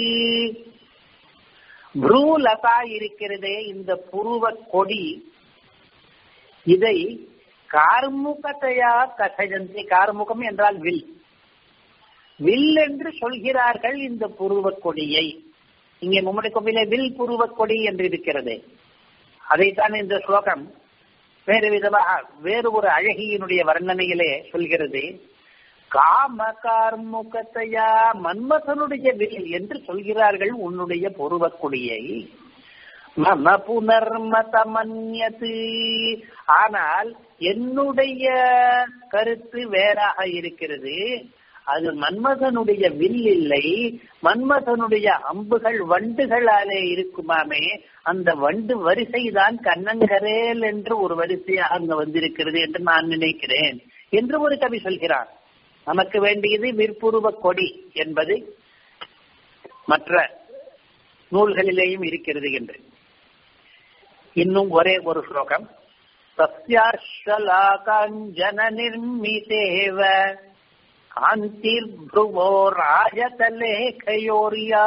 புரூலதா இருக்கிறதே இந்த புருவ கொடி இதை கார்முகத்தையா கசஜந்தி கார்முகம் என்றால் வில் வில் என்று சொல்கிறார்கள் இந்த புருவ கொடியை இங்கே மும்மடி கோவிலே வில் புருவ கொடி என்று இருக்கிறது அதைத்தான் இந்த ஸ்லோகம் வேறு விதமாக வேறு ஒரு அழகியினுடைய வர்ணனையிலே சொல்கிறது காம கார்முகத்தையா மன்மதனுடைய வில் என்று சொல்கிறார்கள் உன்னுடைய பொருவக்குடியை மம புனர்மதமன்யது ஆனால் என்னுடைய கருத்து வேறாக இருக்கிறது அது மன்மதனுடைய வில் இல்லை மன்மதனுடைய அம்புகள் வண்டுகளாலே இருக்குமாமே அந்த வண்டு வரிசைதான் கண்ணங்கரேல் என்று ஒரு வரிசையாக அங்க வந்திருக்கிறது என்று நான் நினைக்கிறேன் என்று ஒரு கவி சொல்கிறார் நமக்கு வேண்டியது விற்புருவ கொடி என்பது மற்ற நூல்களிலேயும் இருக்கிறது என்று இன்னும் ஒரே ஒரு ஸ்லோகம் சத்யாஷலாகாஞ்சன நிர்மிதேவ காந்திர்புவோ ராஜதலேகையோரியா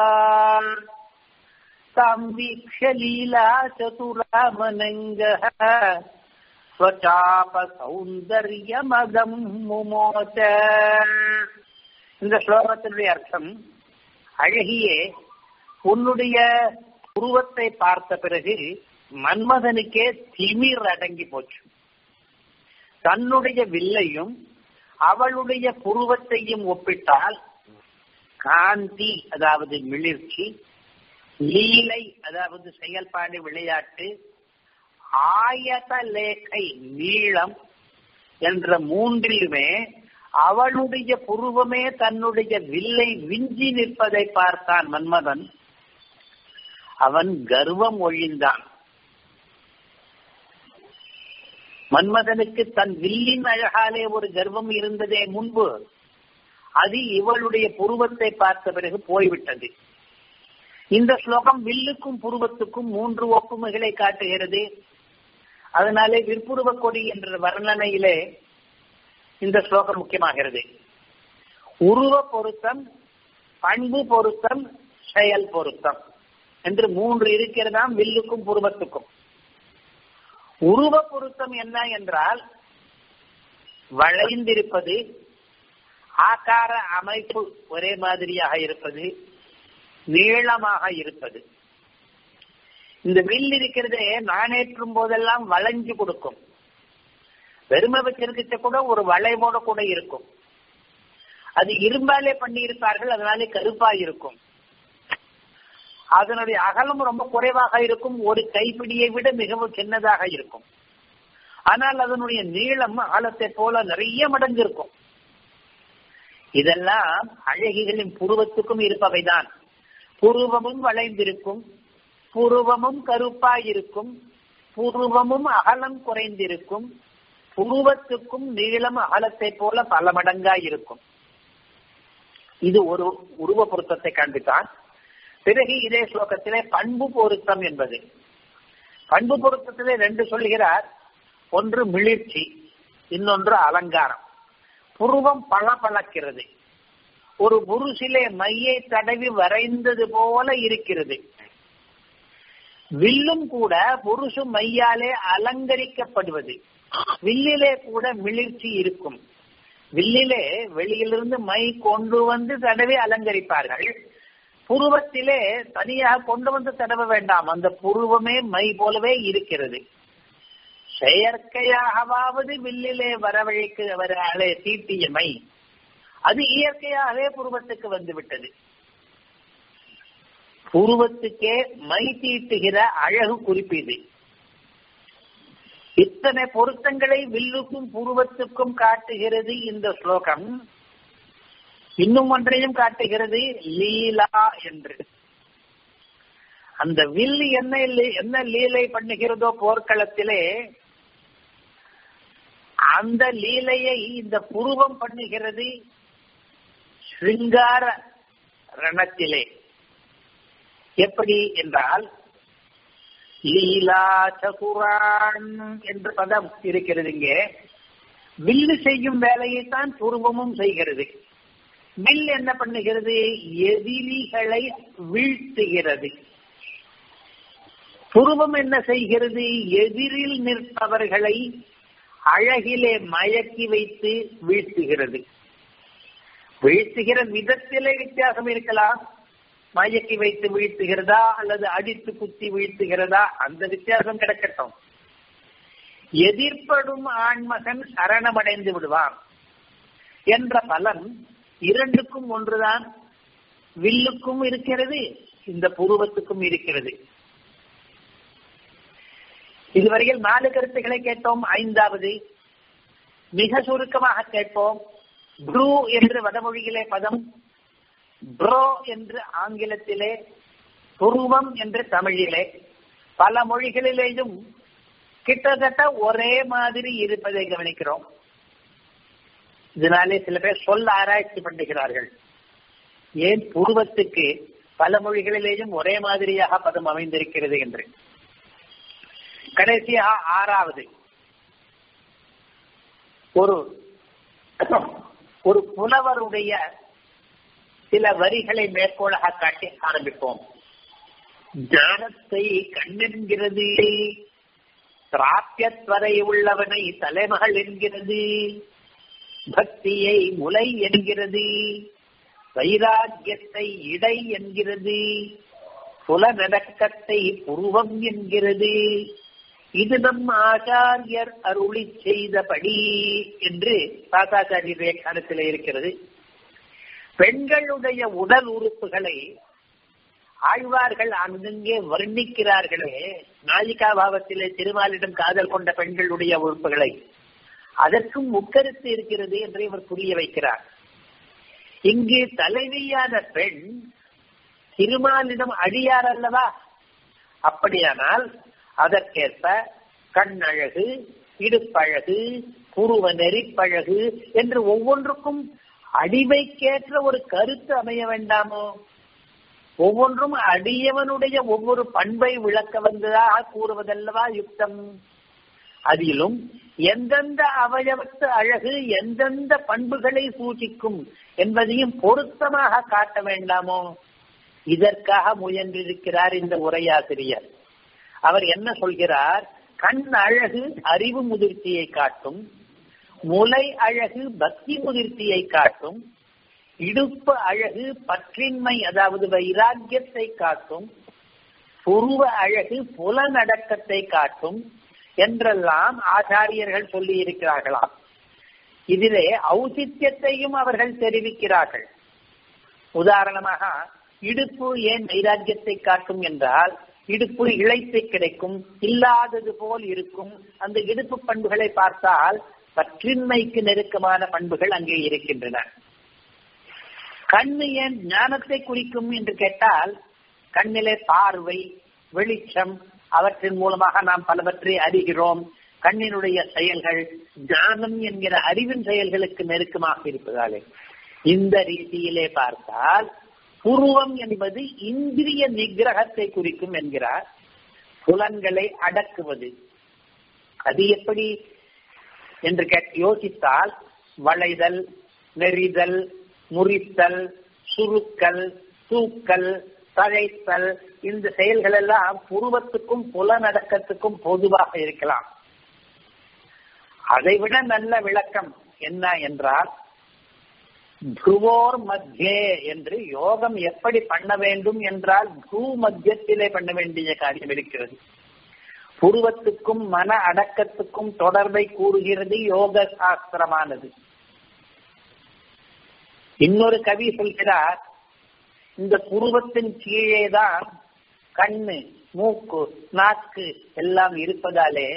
தாம் வீக்ஷ லீலா சதுராமனங்கः ஸ்வச்சாப சௌந்தர்ய மதம் முமோச்ச இந்த ஸ்லோகத்தினுடைய அர்த்தம் அழகியே உன்னுடைய உருவத்தை பார்த்த பிறகு மன்மதனுக்கே திமிர் அடங்கி போச்சு தன்னுடைய வில்லையும் அவளுடைய புருவத்தையும் ஒப்பிட்டால் காந்தி அதாவது மிளிர்ச்சி லீலை அதாவது செயல்பாடு விளையாட்டு ஆயத லேகை நீளம் என்ற மூன்றிலுமே அவளுடைய புருவமே தன்னுடைய வில்லை விஞ்சி நிற்பதை பார்த்தான் மன்மதன் அவன் கர்வம் ஒழிந்தான் மன்மதனுக்கு தன் வில்லின் அழகாலே ஒரு கர்வம் இருந்ததே முன்பு அது இவளுடைய புருவத்தை பார்த்த பிறகு போய்விட்டது இந்த ஸ்லோகம் வில்லுக்கும் புருவத்துக்கும் மூன்று ஒப்புமைகளை காட்டுகிறது அதனாலே விற்புருவ கொடி என்ற வர்ணனையிலே இந்த ஸ்லோகம் முக்கியமாகிறது உருவ பொருத்தம் பண்பு பொருத்தம் செயல் பொருத்தம் என்று மூன்று இருக்கிறதாம் வில்லுக்கும் புருவத்துக்கும் உருவ பொருத்தம் என்ன என்றால் வளைந்திருப்பது ஆகார அமைப்பு ஒரே மாதிரியாக இருப்பது நீளமாக இருப்பது இந்த வில் இருக்கிறதே நானேற்றும் போதெல்லாம் வளைஞ்சு கொடுக்கும் வெறுமை வச்சிருக்கிட்ட கூட ஒரு வளைவோட கூட இருக்கும் அது இரும்பாலே பண்ணி இருப்பார்கள் அதனாலே கருப்பா இருக்கும் அதனுடைய அகலம் ரொம்ப குறைவாக இருக்கும் ஒரு கைப்பிடியை விட மிகவும் சின்னதாக இருக்கும் ஆனால் அதனுடைய நீளம் அகலத்தை போல நிறைய மடங்கு இருக்கும் இதெல்லாம் அழகிகளின் புருவத்துக்கும் இருப்பவைதான் புருவமும் வளைந்திருக்கும் புருவமும் கருப்பாயிருக்கும் புருவமும் அகலம் குறைந்திருக்கும் புருவத்துக்கும் நீளம் அகலத்தை போல பல மடங்காய் இருக்கும் இது ஒரு உருவ பொருத்தத்தை காண்பித்தான் பிறகு இதே ஸ்லோகத்திலே பண்பு பொருத்தம் என்பது பண்பு பொருத்தத்திலே ரெண்டு சொல்கிறார் ஒன்று மிளிர்ச்சி இன்னொன்று அலங்காரம் புருவம் பல பழக்கிறது ஒரு புருஷிலே மையை தடவி வரைந்தது போல இருக்கிறது வில்லும் கூட புருஷு மையாலே அலங்கரிக்கப்படுவது வில்லிலே கூட மிளிர்ச்சி இருக்கும் வில்லிலே வெளியிலிருந்து மை கொண்டு வந்து தடவி அலங்கரிப்பார்கள் புருவத்திலே தனியாக கொண்டு வந்து தடவ வேண்டாம் அந்த புருவமே மை போலவே இருக்கிறது செயற்கையாகவாவது வில்லிலே வரவழைக்கு வர அலை தீட்டிய மை அது இயற்கையாகவே புருவத்துக்கு வந்து விட்டது புருவத்துக்கே மை தீட்டுகிற அழகு குறிப்பீது இத்தனை பொருத்தங்களை வில்லுக்கும் புருவத்துக்கும் காட்டுகிறது இந்த ஸ்லோகம் இன்னும் ஒன்றையும் காட்டுகிறது லீலா என்று அந்த வில் என்ன என்ன லீலை பண்ணுகிறதோ போர்க்களத்திலே அந்த லீலையை இந்த புருவம் பண்ணுகிறது ஸ்ருங்கார ரணத்திலே எப்படி என்றால் லீலா சகுரான் என்ற பதம் இருக்கிறது இங்கே வில்லு செய்யும் வேலையைத்தான் புருவமும் செய்கிறது வில் என்ன பண்ணுகிறது எதிரிகளை வீழ்த்துகிறது புருவம் என்ன செய்கிறது எதிரில் நிற்பவர்களை அழகிலே மயக்கி வைத்து வீழ்த்துகிறது வீழ்த்துகிற விதத்திலே வித்தியாசம் இருக்கலாம் மயக்கி வைத்து வீழ்த்துகிறதா அல்லது அடித்து குத்தி வீழ்த்துகிறதா அந்த வித்தியாசம் கிடக்கட்டும் எதிர்ப்படும் ஆண்மகன் சரணமடைந்து விடுவான் என்ற பலன் இரண்டுக்கும் ஒன்றுதான் வில்லுக்கும் இருக்கிறது இந்த புருவத்துக்கும் இருக்கிறது இதுவரையில் நாலு கருத்துக்களை கேட்டோம் ஐந்தாவது மிக சுருக்கமாக கேட்போம் ப்ளூ என்று வடமொழியிலே பதம் ப்ரோ என்று ஆங்கிலத்திலே துருவம் என்று தமிழிலே பல மொழிகளிலேயும் கிட்டத்தட்ட ஒரே மாதிரி இருப்பதை கவனிக்கிறோம் இதனாலே சில பேர் சொல்ல ஆராய்ச்சி பண்ணுகிறார்கள் ஏன் புருவத்துக்கு பல மொழிகளிலேயும் ஒரே மாதிரியாக பதம் அமைந்திருக்கிறது என்று கடைசியாக ஆறாவது ஒரு ஒரு புலவருடைய சில வரிகளை மேற்கோளாக காட்டி ஆரம்பிப்போம் ஞானத்தை கண்ணென்கிறது பிராப்தியத்வரை உள்ளவனை தலைமகள் என்கிறது பக்தியை முலை என்கிறது வைராக்கியத்தை இடை என்கிறது புலநடக்கத்தை புருவம் என்கிறது இது நம் ஆச்சாரியர் அருளி செய்தபடி என்று தாத்தாச்சாரிய காலத்தில் இருக்கிறது பெண்களுடைய உடல் உறுப்புகளை ஆழ்வார்கள் அங்கங்கே வர்ணிக்கிறார்களே நாயிகா பாவத்திலே திருமாலிடம் காதல் கொண்ட பெண்களுடைய உறுப்புகளை அதற்கும் முக்கருத்து இருக்கிறது என்று இவர் புரிய வைக்கிறார் இங்கு தலைவியான பெண் திருமாலிடம் அழியார் அல்லவா அப்படியானால் அதற்கேற்ப கண்ணழகு இடுப்பழகு புருவ நெறிப்பழகு என்று ஒவ்வொன்றுக்கும் அடிவைக்கேற்ற ஒரு கருத்து அமைய வேண்டாமோ ஒவ்வொன்றும் அடியவனுடைய ஒவ்வொரு பண்பை விளக்க வந்ததாக கூறுவதல்லவா யுக்தம் அதிலும் எந்தெந்த அவயவத்து அழகு எந்தெந்த பண்புகளை சூಚಿக்கும் என்பதையும் பொருத்தமாக காட்ட வேண்டாமோ இதற்காக முயன்றிருக்கிறார் இந்த உரையாசிரியர் அவர் என்ன சொல்கிறார் கண் அழகு அறிவு முதிர்ச்சியை காட்டும் முலை அழகு பக்தி முதிர்ச்சியை காட்டும் இடுப்பு அழகு பற்றின்மை அதாவது வைராக்கியத்தை காட்டும் புருவ அழகு புலநடக்கத்தை காட்டும் என்றெல்லாம் ஆச்சாரியர்கள் சொல்லி இருக்கிறார்களாம் இதிலே ஔசித்தியத்தையும் அவர்கள் தெரிவிக்கிறார்கள் உதாரணமாக இடுப்பு ஏன் வைராக்கியத்தை காட்டும் என்றால் இடுப்பு இழைத்து கிடைக்கும் இல்லாதது போல் இருக்கும் அந்த இடுப்பு பண்புகளை பார்த்தால் பற்றின்மைக்கு நெருக்கமான பண்புகள் அங்கே இருக்கின்றன கண்ணு ஏன் ஞானத்தை குறிக்கும் என்று கேட்டால் கண்ணிலே பார்வை வெளிச்சம் அவற்றின் மூலமாக நாம் பலவற்றை அறிகிறோம் கண்ணினுடைய செயல்கள் ஞானம் என்கிற அறிவின் செயல்களுக்கு நெருக்கமாக இருப்பதாலே இந்த ரீதியிலே பார்த்தால் புருவம் என்பது இந்திரிய நிகிரகத்தை குறிக்கும் என்கிறார் புலன்களை அடக்குவது அது எப்படி என்று யோசித்தால் வளைதல் நெறிதல் முறித்தல் சுருக்கல் தூக்கல் தழைத்தல் இந்த செயல்கள் எல்லாம் புருவத்துக்கும் புலநடக்கத்துக்கும் பொதுவாக இருக்கலாம் அதைவிட நல்ல விளக்கம் என்ன என்றால் துருவோர் மத்தியே என்று யோகம் எப்படி பண்ண வேண்டும் என்றால் பூ மத்தியத்திலே பண்ண வேண்டிய காரியம் இருக்கிறது புருவத்துக்கும் மன அடக்கத்துக்கும் தொடர்பை கூறுகிறது யோக சாஸ்திரமானது இன்னொரு கவி சொல்கிறார் இந்த புருவத்தின் கீழேதான் கண்ணு மூக்கு நாக்கு எல்லாம் இருப்பதாலே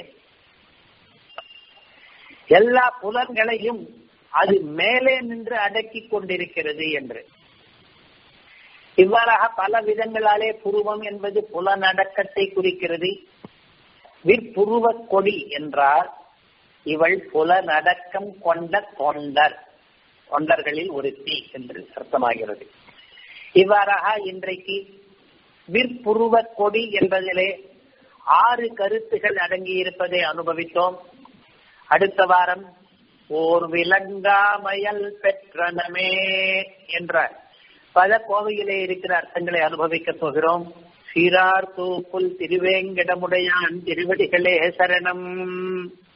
எல்லா புலன்களையும் அது மேலே நின்று அடக்கி கொண்டிருக்கிறது என்று இவ்வாறாக பல விதங்களாலே புருவம் என்பது புலனடக்கத்தை குறிக்கிறது விற்புருவ கொடி என்றால் இவள் புலனடக்கம் கொண்ட தொண்டர் தொண்டர்களில் ஒருத்தி என்று அர்த்தமாகிறது இவ்வாறாக இன்றைக்கு விற்புருவ கொடி என்பதிலே ஆறு கருத்துகள் அடங்கி இருப்பதை அனுபவித்தோம் அடுத்த வாரம் ஓர் விலங்காமயல் பெற்றனமே என்ற பல கோவையிலே இருக்கிற அர்த்தங்களை அனுபவிக்கப் போகிறோம் சீரார் தூப்புல் திருவேங்கடமுடையான் திருவடிகளே சரணம்